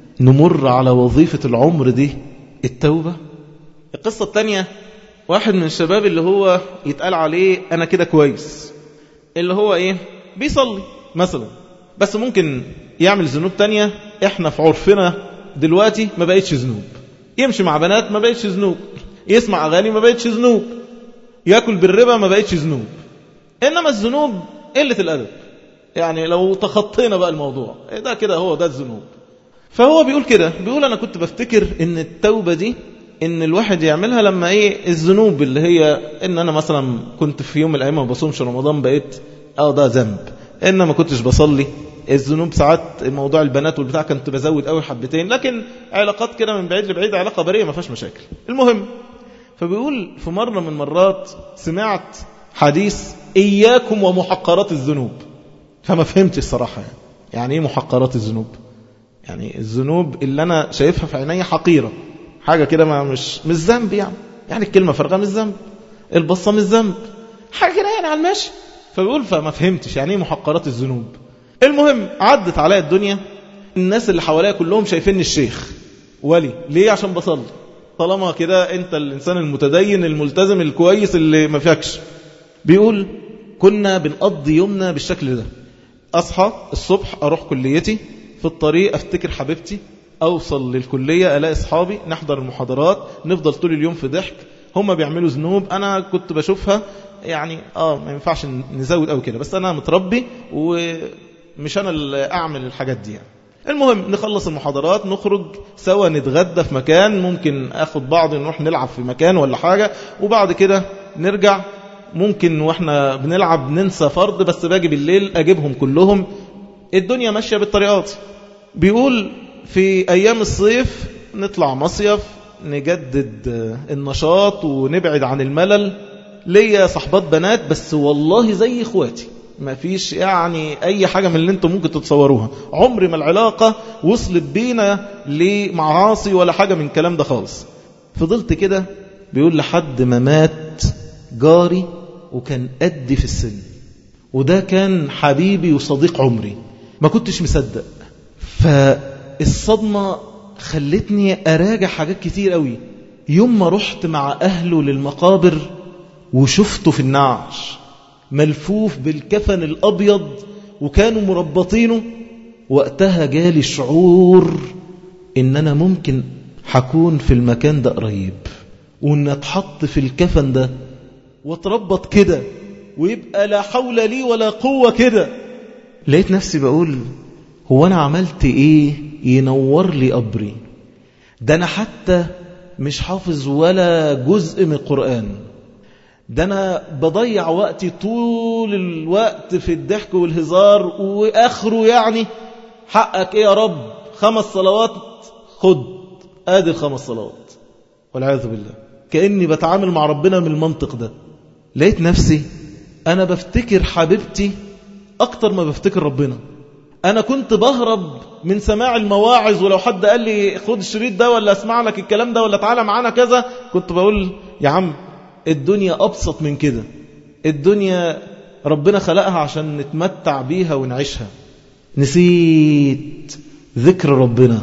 نمر على وظيفة العمر دي التوبة القصة الثانية واحد من الشباب اللي هو يتقال عليه أنا كده كويس اللي هو إيه بيصلي مثلا بس ممكن يعمل ذنوب تانية احنا في عرفنا دلوقتي ما بقتش ذنوب يمشي مع بنات ما بقتش ذنوب يسمع أغاني ما بقتش ذنوب يأكل بالربا ما بقتش ذنوب إنما الذنوب قلة الأدب يعني لو تخطينا بقى الموضوع ده كده هو ده الذنوب فهو بيقول كده بيقول أنا كنت بفتكر إن التوبة دي إن الواحد يعملها لما إيه الذنوب اللي هي إن أنا مثلا كنت في يوم من الأيام ما بصومش رمضان بقيت أه ده ذنب إن ما كنتش بصلي الذنوب ساعات موضوع البنات والبتاع كنت بزود قوي حبتين لكن علاقات كده من بعيد لبعيد علاقة بريئة ما فيهاش مشاكل المهم فبيقول في مرة من مرات سمعت حديث إياكم ومحقرات الذنوب فما فهمتش الصراحة يعني يعني إيه محقرات الذنوب يعني الذنوب اللي أنا شايفها في عيني حقيرة حاجة كده ما مش مش ذنب يعني يعني الكلمة فرغة مش ذنب البصة مش ذنب حاجة كده يعني على الماشي فبيقول فما فهمتش يعني ايه محقرات الذنوب المهم عدت عليا الدنيا الناس اللي حواليا كلهم شايفيني الشيخ ولي ليه عشان بصلي طالما كده انت الانسان المتدين الملتزم الكويس اللي ما فيكش بيقول كنا بنقضي يومنا بالشكل ده اصحى الصبح اروح كليتي في الطريق افتكر حبيبتي اوصل للكلية الاقي اصحابي نحضر المحاضرات نفضل طول اليوم في ضحك هم بيعملوا ذنوب انا كنت بشوفها يعني اه ما ينفعش نزود قوي كده بس انا متربي ومش انا اللي اعمل الحاجات دي يعني. المهم نخلص المحاضرات نخرج سوا نتغدى في مكان ممكن اخد بعض نروح نلعب في مكان ولا حاجة وبعد كده نرجع ممكن واحنا بنلعب ننسى فرض بس باجي بالليل اجيبهم كلهم الدنيا ماشية بالطريقات بيقول في ايام الصيف نطلع مصيف نجدد النشاط ونبعد عن الملل ليا صحبات بنات بس والله زي اخواتي ما فيش يعني اي حاجة من اللي انتم ممكن تتصوروها عمر ما العلاقة وصلت بينا لمعاصي ولا حاجة من الكلام ده خالص فضلت كده بيقول لحد ما مات جاري وكان قدي في السن وده كان حبيبي وصديق عمري ما كنتش مصدق فالصدمة خلتني أراجع حاجات كتير قوي يوم ما رحت مع أهله للمقابر وشفته في النعش ملفوف بالكفن الأبيض وكانوا مربطينه وقتها جالي شعور إن أنا ممكن حكون في المكان ده قريب وإن أتحط في الكفن ده واتربط كده ويبقى لا حول لي ولا قوة كده لقيت نفسي بقول هو أنا عملت إيه ينور لي قبري ده أنا حتى مش حافظ ولا جزء من القرآن ده أنا بضيع وقتي طول الوقت في الضحك والهزار وآخره يعني حقك إيه يا رب خمس صلوات خد آدي الخمس صلوات والعياذ بالله كأني بتعامل مع ربنا من المنطق ده لقيت نفسي أنا بفتكر حبيبتي أكتر ما بفتكر ربنا أنا كنت بهرب من سماع المواعظ ولو حد قال لي خد الشريط ده ولا اسمع لك الكلام ده ولا تعالى معانا كذا كنت بقول يا عم الدنيا أبسط من كده الدنيا ربنا خلقها عشان نتمتع بيها ونعيشها نسيت ذكر ربنا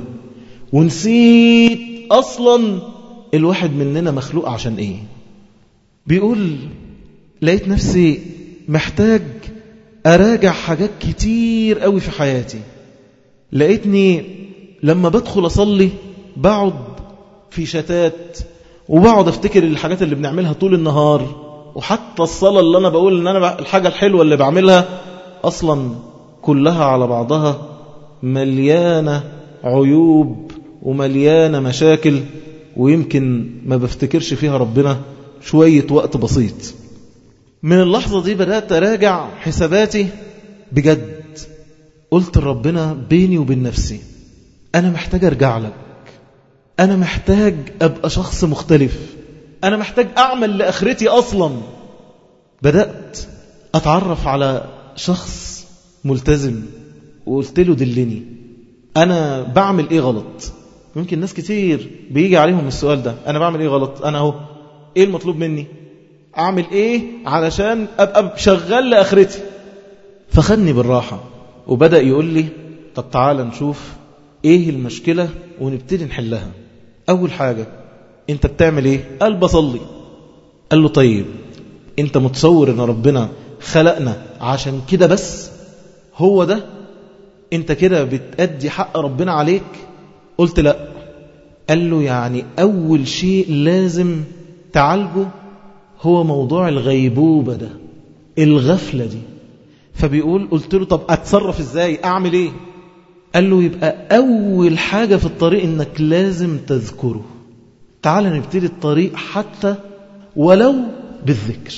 ونسيت أصلا الواحد مننا مخلوق عشان إيه بيقول لقيت نفسي محتاج أراجع حاجات كتير قوي في حياتي لقيتني لما بدخل أصلي بقعد في شتات وبقعد أفتكر الحاجات اللي بنعملها طول النهار وحتى الصلاة اللي أنا بقول إن أنا الحاجة الحلوة اللي بعملها أصلا كلها على بعضها مليانة عيوب ومليانة مشاكل ويمكن ما بفتكرش فيها ربنا شوية وقت بسيط من اللحظة دي بدأت أراجع حساباتي بجد قلت لربنا بيني وبين نفسي أنا محتاج أرجع لك أنا محتاج أبقى شخص مختلف أنا محتاج أعمل لآخرتي أصلا بدأت أتعرف على شخص ملتزم وقلت له دلني أنا بعمل إيه غلط ممكن ناس كتير بيجي عليهم السؤال ده أنا بعمل إيه غلط أنا أهو إيه المطلوب مني أعمل إيه علشان أبقى شغال لآخرتي فخدني بالراحة وبدأ يقول لي طب تعالى نشوف إيه المشكلة ونبتدي نحلها أول حاجة أنت بتعمل إيه قال بصلي قال له طيب أنت متصور أن ربنا خلقنا عشان كده بس هو ده أنت كده بتأدي حق ربنا عليك قلت لا قال له يعني أول شيء لازم تعالجه هو موضوع الغيبوبة ده الغفلة دي فبيقول قلت له طب أتصرف إزاي أعمل إيه قال له يبقى أول حاجة في الطريق إنك لازم تذكره تعال نبتدي الطريق حتى ولو بالذكر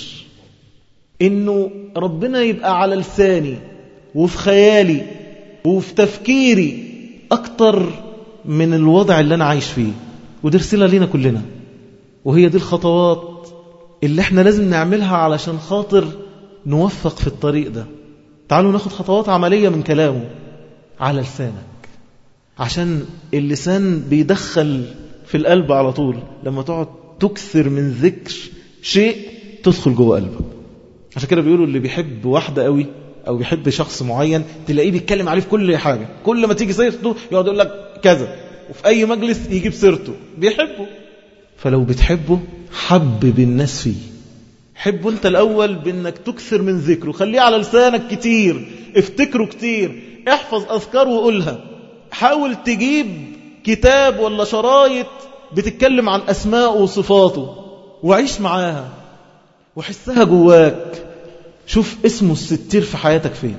إنه ربنا يبقى على لساني وفي خيالي وفي تفكيري أكتر من الوضع اللي أنا عايش فيه ودي رسالة لينا كلنا وهي دي الخطوات اللي احنا لازم نعملها علشان خاطر نوفق في الطريق ده تعالوا ناخد خطوات عملية من كلامه على لسانك عشان اللسان بيدخل في القلب على طول لما تقعد تكثر من ذكر شيء تدخل جوه قلبك عشان كده بيقولوا اللي بيحب واحدة قوي أو بيحب شخص معين تلاقيه بيتكلم عليه في كل حاجة كل ما تيجي سيرته يقعد يقول لك كذا وفي أي مجلس يجيب سيرته بيحبه فلو بتحبه حبب الناس فيه حبه انت الأول بأنك تكثر من ذكره خليه على لسانك كتير افتكره كتير احفظ أذكار وقولها حاول تجيب كتاب ولا شرايط بتتكلم عن أسماء وصفاته وعيش معاها وحسها جواك شوف اسمه الستير في حياتك فين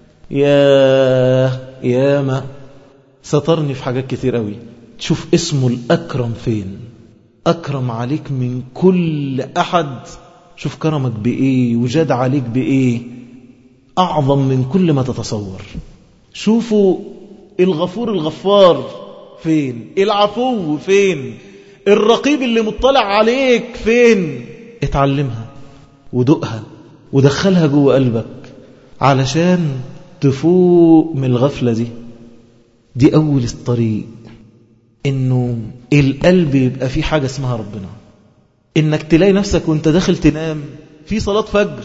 يا يا ما سترني في حاجات كتير قوي تشوف اسمه الأكرم فين أكرم عليك من كل أحد شوف كرمك بإيه وجاد عليك بإيه أعظم من كل ما تتصور شوفوا الغفور الغفار فين العفو فين الرقيب اللي مطلع عليك فين اتعلمها ودقها ودخلها جوه قلبك علشان تفوق من الغفلة دي دي أول الطريق إنه القلب يبقى فيه حاجة اسمها ربنا إنك تلاقي نفسك وانت داخل تنام في صلاة فجر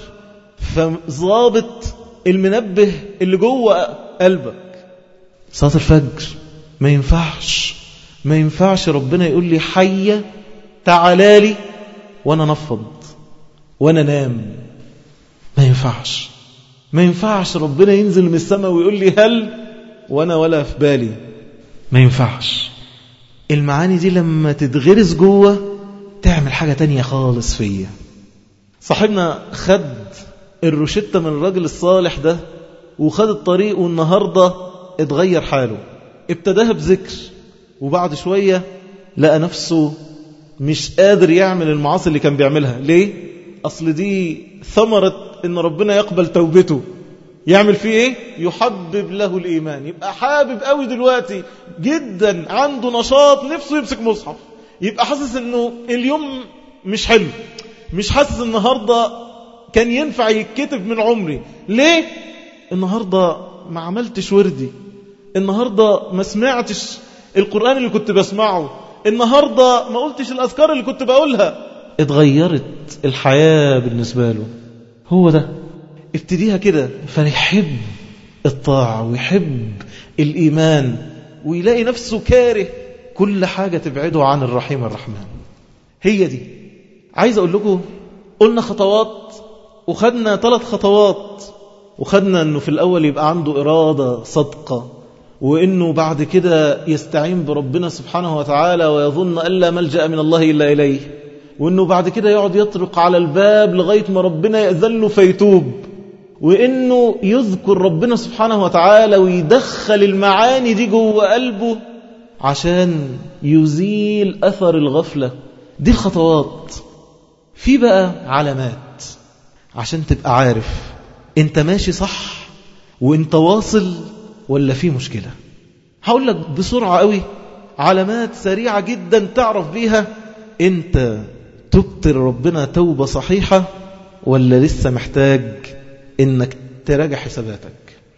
فظابط المنبه اللي جوه قلبك صلاة الفجر ما ينفعش ما ينفعش ربنا يقول لي حية تعالالي وانا نفض وانا نام ما ينفعش ما ينفعش ربنا ينزل من السماء ويقول لي هل وانا ولا في بالي ما ينفعش المعاني دي لما تتغرس جوه تعمل حاجة تانية خالص فيا صاحبنا خد الروشتة من الراجل الصالح ده وخد الطريق والنهاردة اتغير حاله ابتداها بذكر وبعد شوية لقى نفسه مش قادر يعمل المعاصي اللي كان بيعملها ليه؟ أصل دي ثمرة إن ربنا يقبل توبته يعمل فيه إيه؟ يحبب له الإيمان يبقى حابب قوي دلوقتي جدا عنده نشاط نفسه يمسك مصحف يبقى حاسس إنه اليوم مش حلو مش حاسس النهاردة كان ينفع يتكتب من عمري ليه؟ النهاردة ما عملتش وردي النهاردة ما سمعتش القرآن اللي كنت بسمعه النهاردة ما قلتش الأذكار اللي كنت بقولها اتغيرت الحياة بالنسبة له هو ده ابتديها كده فيحب الطاعة ويحب الإيمان ويلاقي نفسه كاره كل حاجة تبعده عن الرحيم الرحمن هي دي عايز أقول لكم قلنا خطوات وخدنا ثلاث خطوات وخدنا أنه في الأول يبقى عنده إرادة صدقة وأنه بعد كده يستعين بربنا سبحانه وتعالى ويظن أن لا ملجأ من الله إلا إليه وأنه بعد كده يقعد يطرق على الباب لغاية ما ربنا يأذن له فيتوب وأنه يذكر ربنا سبحانه وتعالى ويدخل المعاني دي جوه قلبه عشان يزيل أثر الغفلة دي الخطوات في بقى علامات عشان تبقى عارف انت ماشي صح وانت واصل ولا في مشكلة هقول لك بسرعة قوي علامات سريعة جدا تعرف بيها انت تبت ربنا توبة صحيحة ولا لسه محتاج انك تراجع حساباتك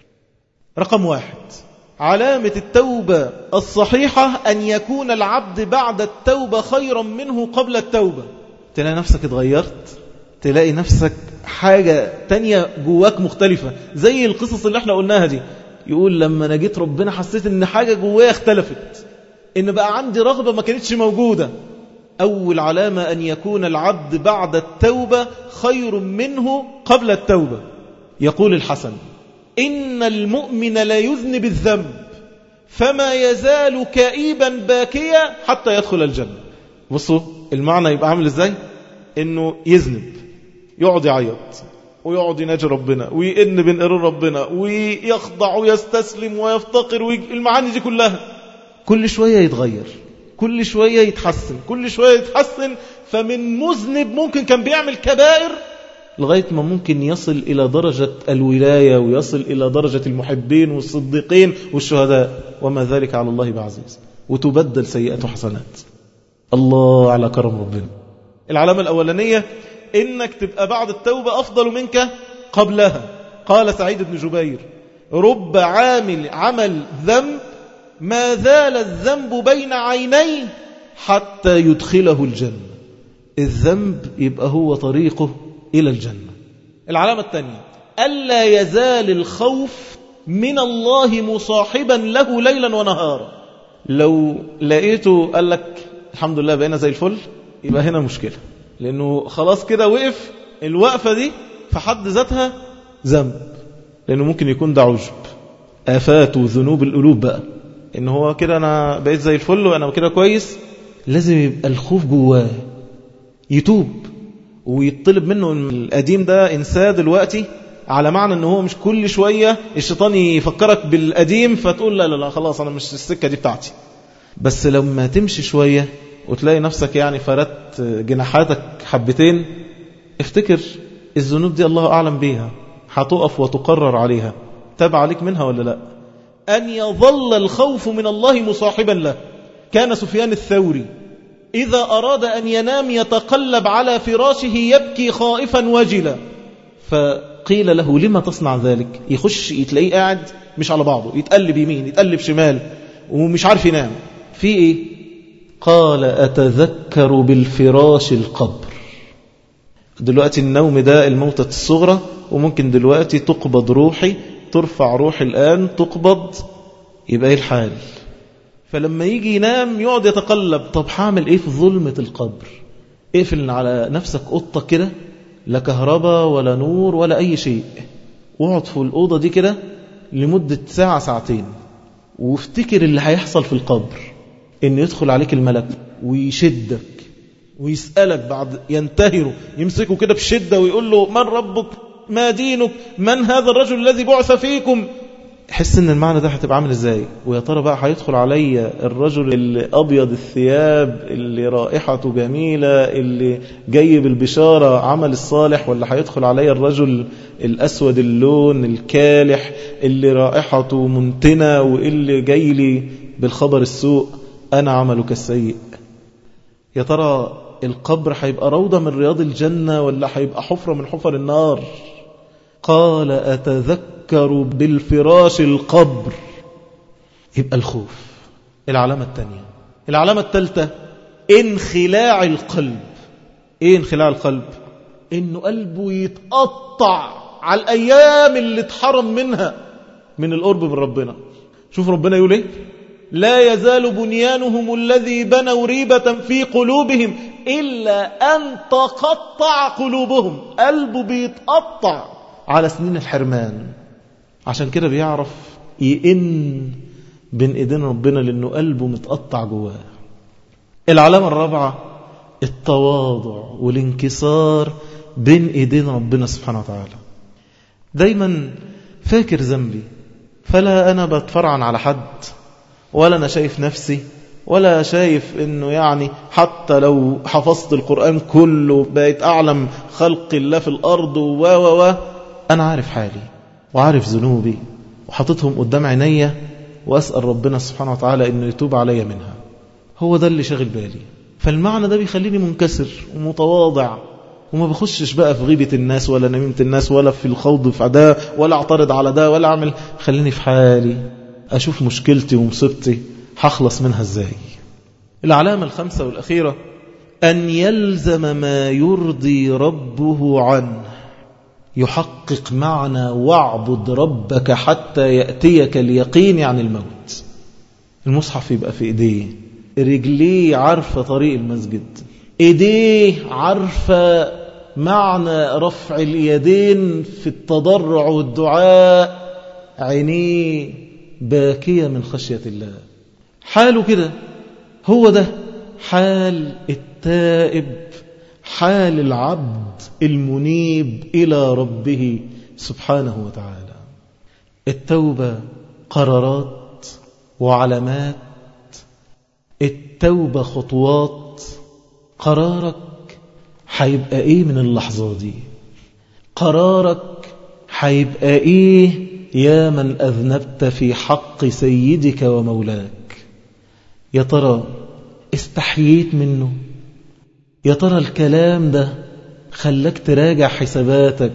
رقم واحد علامة التوبة الصحيحة أن يكون العبد بعد التوبة خيرا منه قبل التوبة تلاقي نفسك اتغيرت تلاقي نفسك حاجة تانية جواك مختلفة زي القصص اللي احنا قلناها دي يقول لما نجيت ربنا حسيت ان حاجة جوايا اختلفت ان بقى عندي رغبة ما كانتش موجودة أول علامة أن يكون العبد بعد التوبة خير منه قبل التوبة يقول الحسن إن المؤمن لا يذنب الذنب فما يزال كئيبا باكيا حتى يدخل الجنة بصوا المعنى يبقى عامل ازاي انه يذنب يقعد يعيط ويقعد يناجي ربنا ويئن بين قرار ربنا ويخضع ويستسلم ويفتقر ويج... المعاني دي كلها كل شوية يتغير كل شوية يتحسن كل شوية يتحسن فمن مذنب ممكن كان بيعمل كبائر لغاية ما ممكن يصل إلى درجة الولاية ويصل إلى درجة المحبين والصديقين والشهداء وما ذلك على الله بعزيز وتبدل سيئات حسنات الله على كرم ربنا العلامة الأولانية إنك تبقى بعد التوبة أفضل منك قبلها قال سعيد بن جبير رب عامل عمل ذنب ما زال الذنب بين عينيه حتى يدخله الجنة الذنب يبقى هو طريقه إلى الجنة العلامة الثانية ألا يزال الخوف من الله مصاحبا له ليلا ونهارا لو لقيته قال لك الحمد لله بقينا زي الفل يبقى هنا مشكلة لأنه خلاص كده وقف الوقفة دي في حد ذاتها ذنب لأنه ممكن يكون ده عجب آفات وذنوب القلوب بقى إن هو كده أنا بقيت زي الفل وأنا كده كويس لازم يبقى الخوف جواه يتوب ويطلب منه القديم ده انساه دلوقتي على معنى ان هو مش كل شوية الشيطان يفكرك بالقديم فتقول لا لا لا خلاص انا مش السكة دي بتاعتي بس لما تمشي شوية وتلاقي نفسك يعني فردت جناحاتك حبتين افتكر الذنوب دي الله أعلم بيها هتقف وتقرر عليها تاب عليك منها ولا لا أن يظل الخوف من الله مصاحبا له كان سفيان الثوري إذا أراد أن ينام يتقلب على فراشه يبكي خائفا وجلا فقيل له لما تصنع ذلك يخش يتلاقيه قاعد مش على بعضه يتقلب يمين يتقلب شمال ومش عارف ينام في إيه قال أتذكر بالفراش القبر دلوقتي النوم ده الموتة الصغرى وممكن دلوقتي تقبض روحي ترفع روحي الآن تقبض يبقى ايه الحال فلما يجي ينام يقعد يتقلب طب هعمل ايه في ظلمة القبر اقفل على نفسك قطة كده لا كهرباء ولا نور ولا اي شيء واقعد في الأوضة دي كده لمدة ساعة ساعتين وافتكر اللي هيحصل في القبر ان يدخل عليك الملك ويشدك ويسألك بعد ينتهره يمسكه كده بشدة ويقول له من ربك ما دينك من هذا الرجل الذي بعث فيكم حس ان المعنى ده هتبقى عامل ازاي ويا ترى بقى هيدخل عليا الرجل اللي ابيض الثياب اللي رائحته جميله اللي جاي بالبشاره عمل الصالح ولا هيدخل عليا الرجل الاسود اللون الكالح اللي رائحته منتنه واللي جاي لي بالخبر السوء انا عملك السيء يا ترى القبر هيبقى روضه من رياض الجنه ولا هيبقى حفره من حفر النار قال أتذكر بالفراش القبر يبقى الخوف العلامة الثانية العلامة الثالثة انخلاع القلب ايه انخلاع القلب انه قلبه يتقطع على الايام اللي اتحرم منها من القرب من ربنا شوف ربنا يقول ايه لا يزال بنيانهم الذي بنوا ريبة في قلوبهم إلا أن تقطع قلوبهم قلبه بيتقطع على سنين الحرمان عشان كده بيعرف يئن بين ايدين ربنا لانه قلبه متقطع جواه العلامة الرابعة التواضع والانكسار بين ايدين ربنا سبحانه وتعالى دايما فاكر ذنبي فلا انا بتفرعن على حد ولا انا شايف نفسي ولا شايف انه يعني حتى لو حفظت القرآن كله بقيت اعلم خلق الله في الارض و و و انا عارف حالي وعارف ذنوبي وحطتهم قدام عينيا واسأل ربنا سبحانه وتعالى انه يتوب علي منها هو ده اللي شاغل بالي فالمعنى ده بيخليني منكسر ومتواضع وما بخشش بقى في غيبة الناس ولا نميمة الناس ولا في الخوض في ده ولا اعترض على ده ولا اعمل خليني في حالي اشوف مشكلتي ومصيبتي هخلص منها ازاي العلامة الخامسة والأخيرة أن يلزم ما يرضي ربه عنه يحقق معنى واعبد ربك حتى يأتيك اليقين عن الموت المصحف يبقى في ايديه رجليه عارفة طريق المسجد ايديه عارفة معنى رفع اليدين في التضرع والدعاء عينيه باكية من خشية الله حاله كده هو ده حال التائب حال العبد المنيب إلى ربه سبحانه وتعالى التوبة قرارات وعلامات التوبة خطوات قرارك هيبقى ايه من اللحظة دي قرارك هيبقى ايه يا من أذنبت في حق سيدك ومولاك يا ترى استحييت منه يا ترى الكلام ده خلاك تراجع حساباتك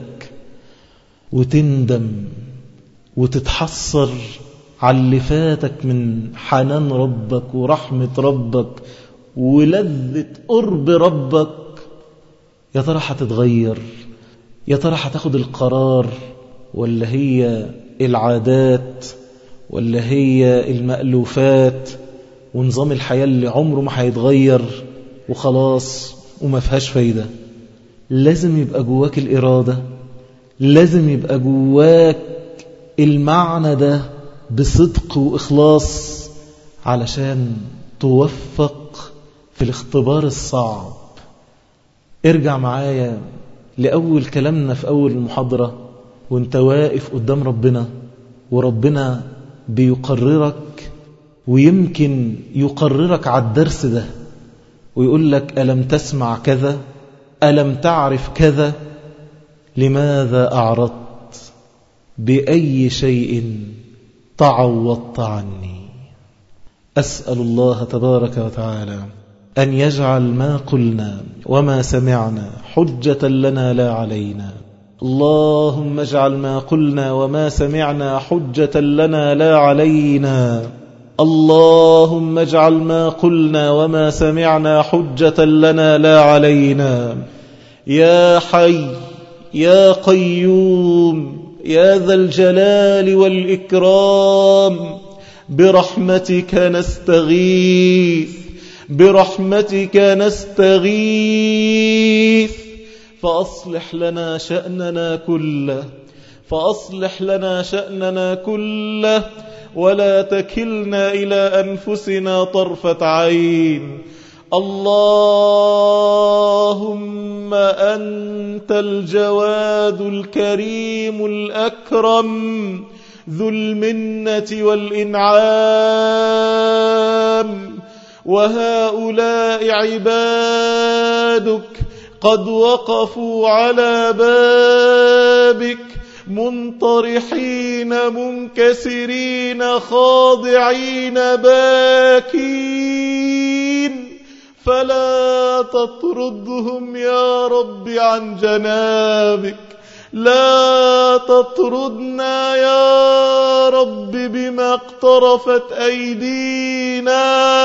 وتندم وتتحسر على اللي فاتك من حنان ربك ورحمة ربك ولذة قرب ربك يا ترى هتتغير يا ترى هتاخد القرار ولا هي العادات ولا هي المألوفات ونظام الحياة اللي عمره ما هيتغير وخلاص وما فيهاش فايدة لازم يبقى جواك الإرادة لازم يبقى جواك المعنى ده بصدق وإخلاص علشان توفق في الاختبار الصعب ارجع معايا لأول كلامنا في أول المحاضرة وانت واقف قدام ربنا وربنا بيقررك ويمكن يقررك على الدرس ده ويقول لك ألم تسمع كذا ألم تعرف كذا لماذا أعرضت بأي شيء تعوضت عني أسأل الله تبارك وتعالى أن يجعل ما قلنا وما سمعنا حجة لنا لا علينا اللهم اجعل ما قلنا وما سمعنا حجة لنا لا علينا اللهم اجعل ما قلنا وما سمعنا حجة لنا لا علينا يا حي يا قيوم يا ذا الجلال والإكرام برحمتك نستغيث برحمتك نستغيث فأصلح لنا شأننا كله فأصلح لنا شأننا كله ولا تكلنا إلى أنفسنا طرفة عين اللهم أنت الجواد الكريم الأكرم ذو المنة والإنعام وهؤلاء عبادك قد وقفوا على بابك منطرحين منكسرين خاضعين باكين فلا تطردهم يا رب عن جنابك لا تطردنا يا رب بما اقترفت أيدينا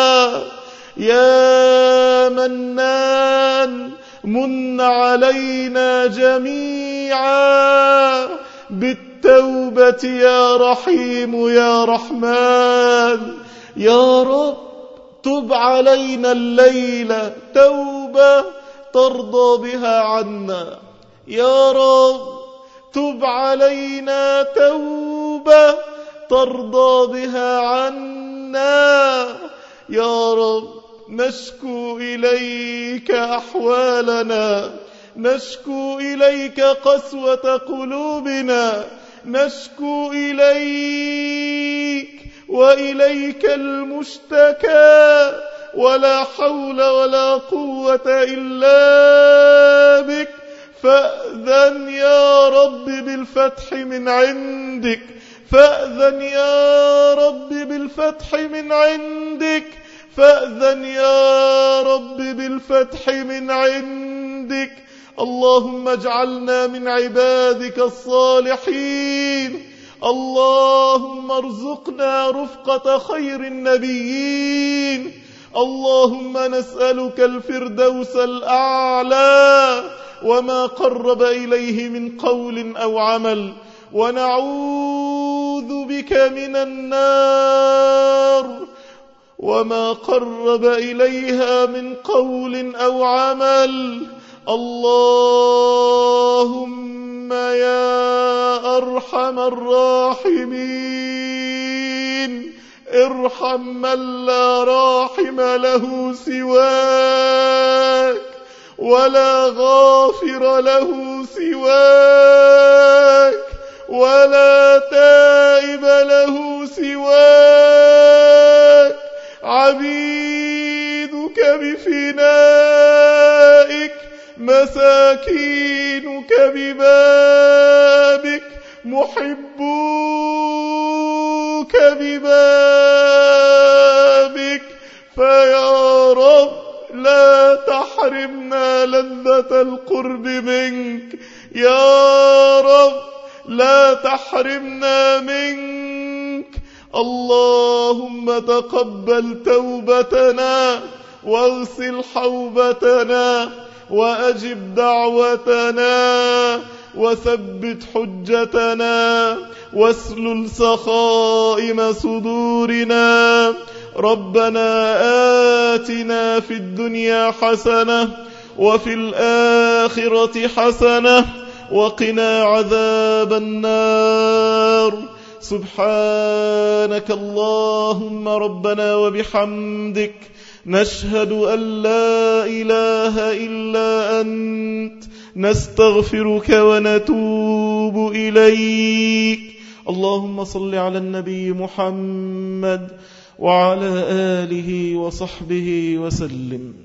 يا منان من علينا جميعا بالتوبة يا رحيم يا رحمن يا رب تب علينا الليلة توبة ترضى بها عنا يا رب تب علينا توبة ترضى بها عنا يا رب نشكو إليك أحوالنا نشكو إليك قسوة قلوبنا نشكو إليك وإليك المشتكى ولا حول ولا قوة إلا بك فأذن يا رب بالفتح من عندك فأذن يا رب بالفتح من عندك فأذن يا رب بالفتح من عندك اللهم اجعلنا من عبادك الصالحين اللهم ارزقنا رفقة خير النبيين اللهم نسألك الفردوس الأعلى وما قرب إليه من قول أو عمل ونعوذ بك من النار وما قرب إليها من قول أو عمل اللهم يا أرحم الراحمين ارحم من لا راحم له سواك ولا غافر له سواك ولا تائب له سواك عبيدك بفنائك مساكينك ببابك محبوك ببابك فيا رب لا تحرمنا لذة القرب منك يا رب لا تحرمنا منك اللهم تقبل توبتنا واغسل حوبتنا وأجب دعوتنا وثبت حجتنا واسلل سخائم صدورنا ربنا آتنا في الدنيا حسنة وفي الآخرة حسنة وقنا عذاب النار سبحانك اللهم ربنا وبحمدك نشهد أن لا إله إلا أنت نستغفرك ونتوب إليك اللهم صل على النبي محمد وعلى آله وصحبه وسلم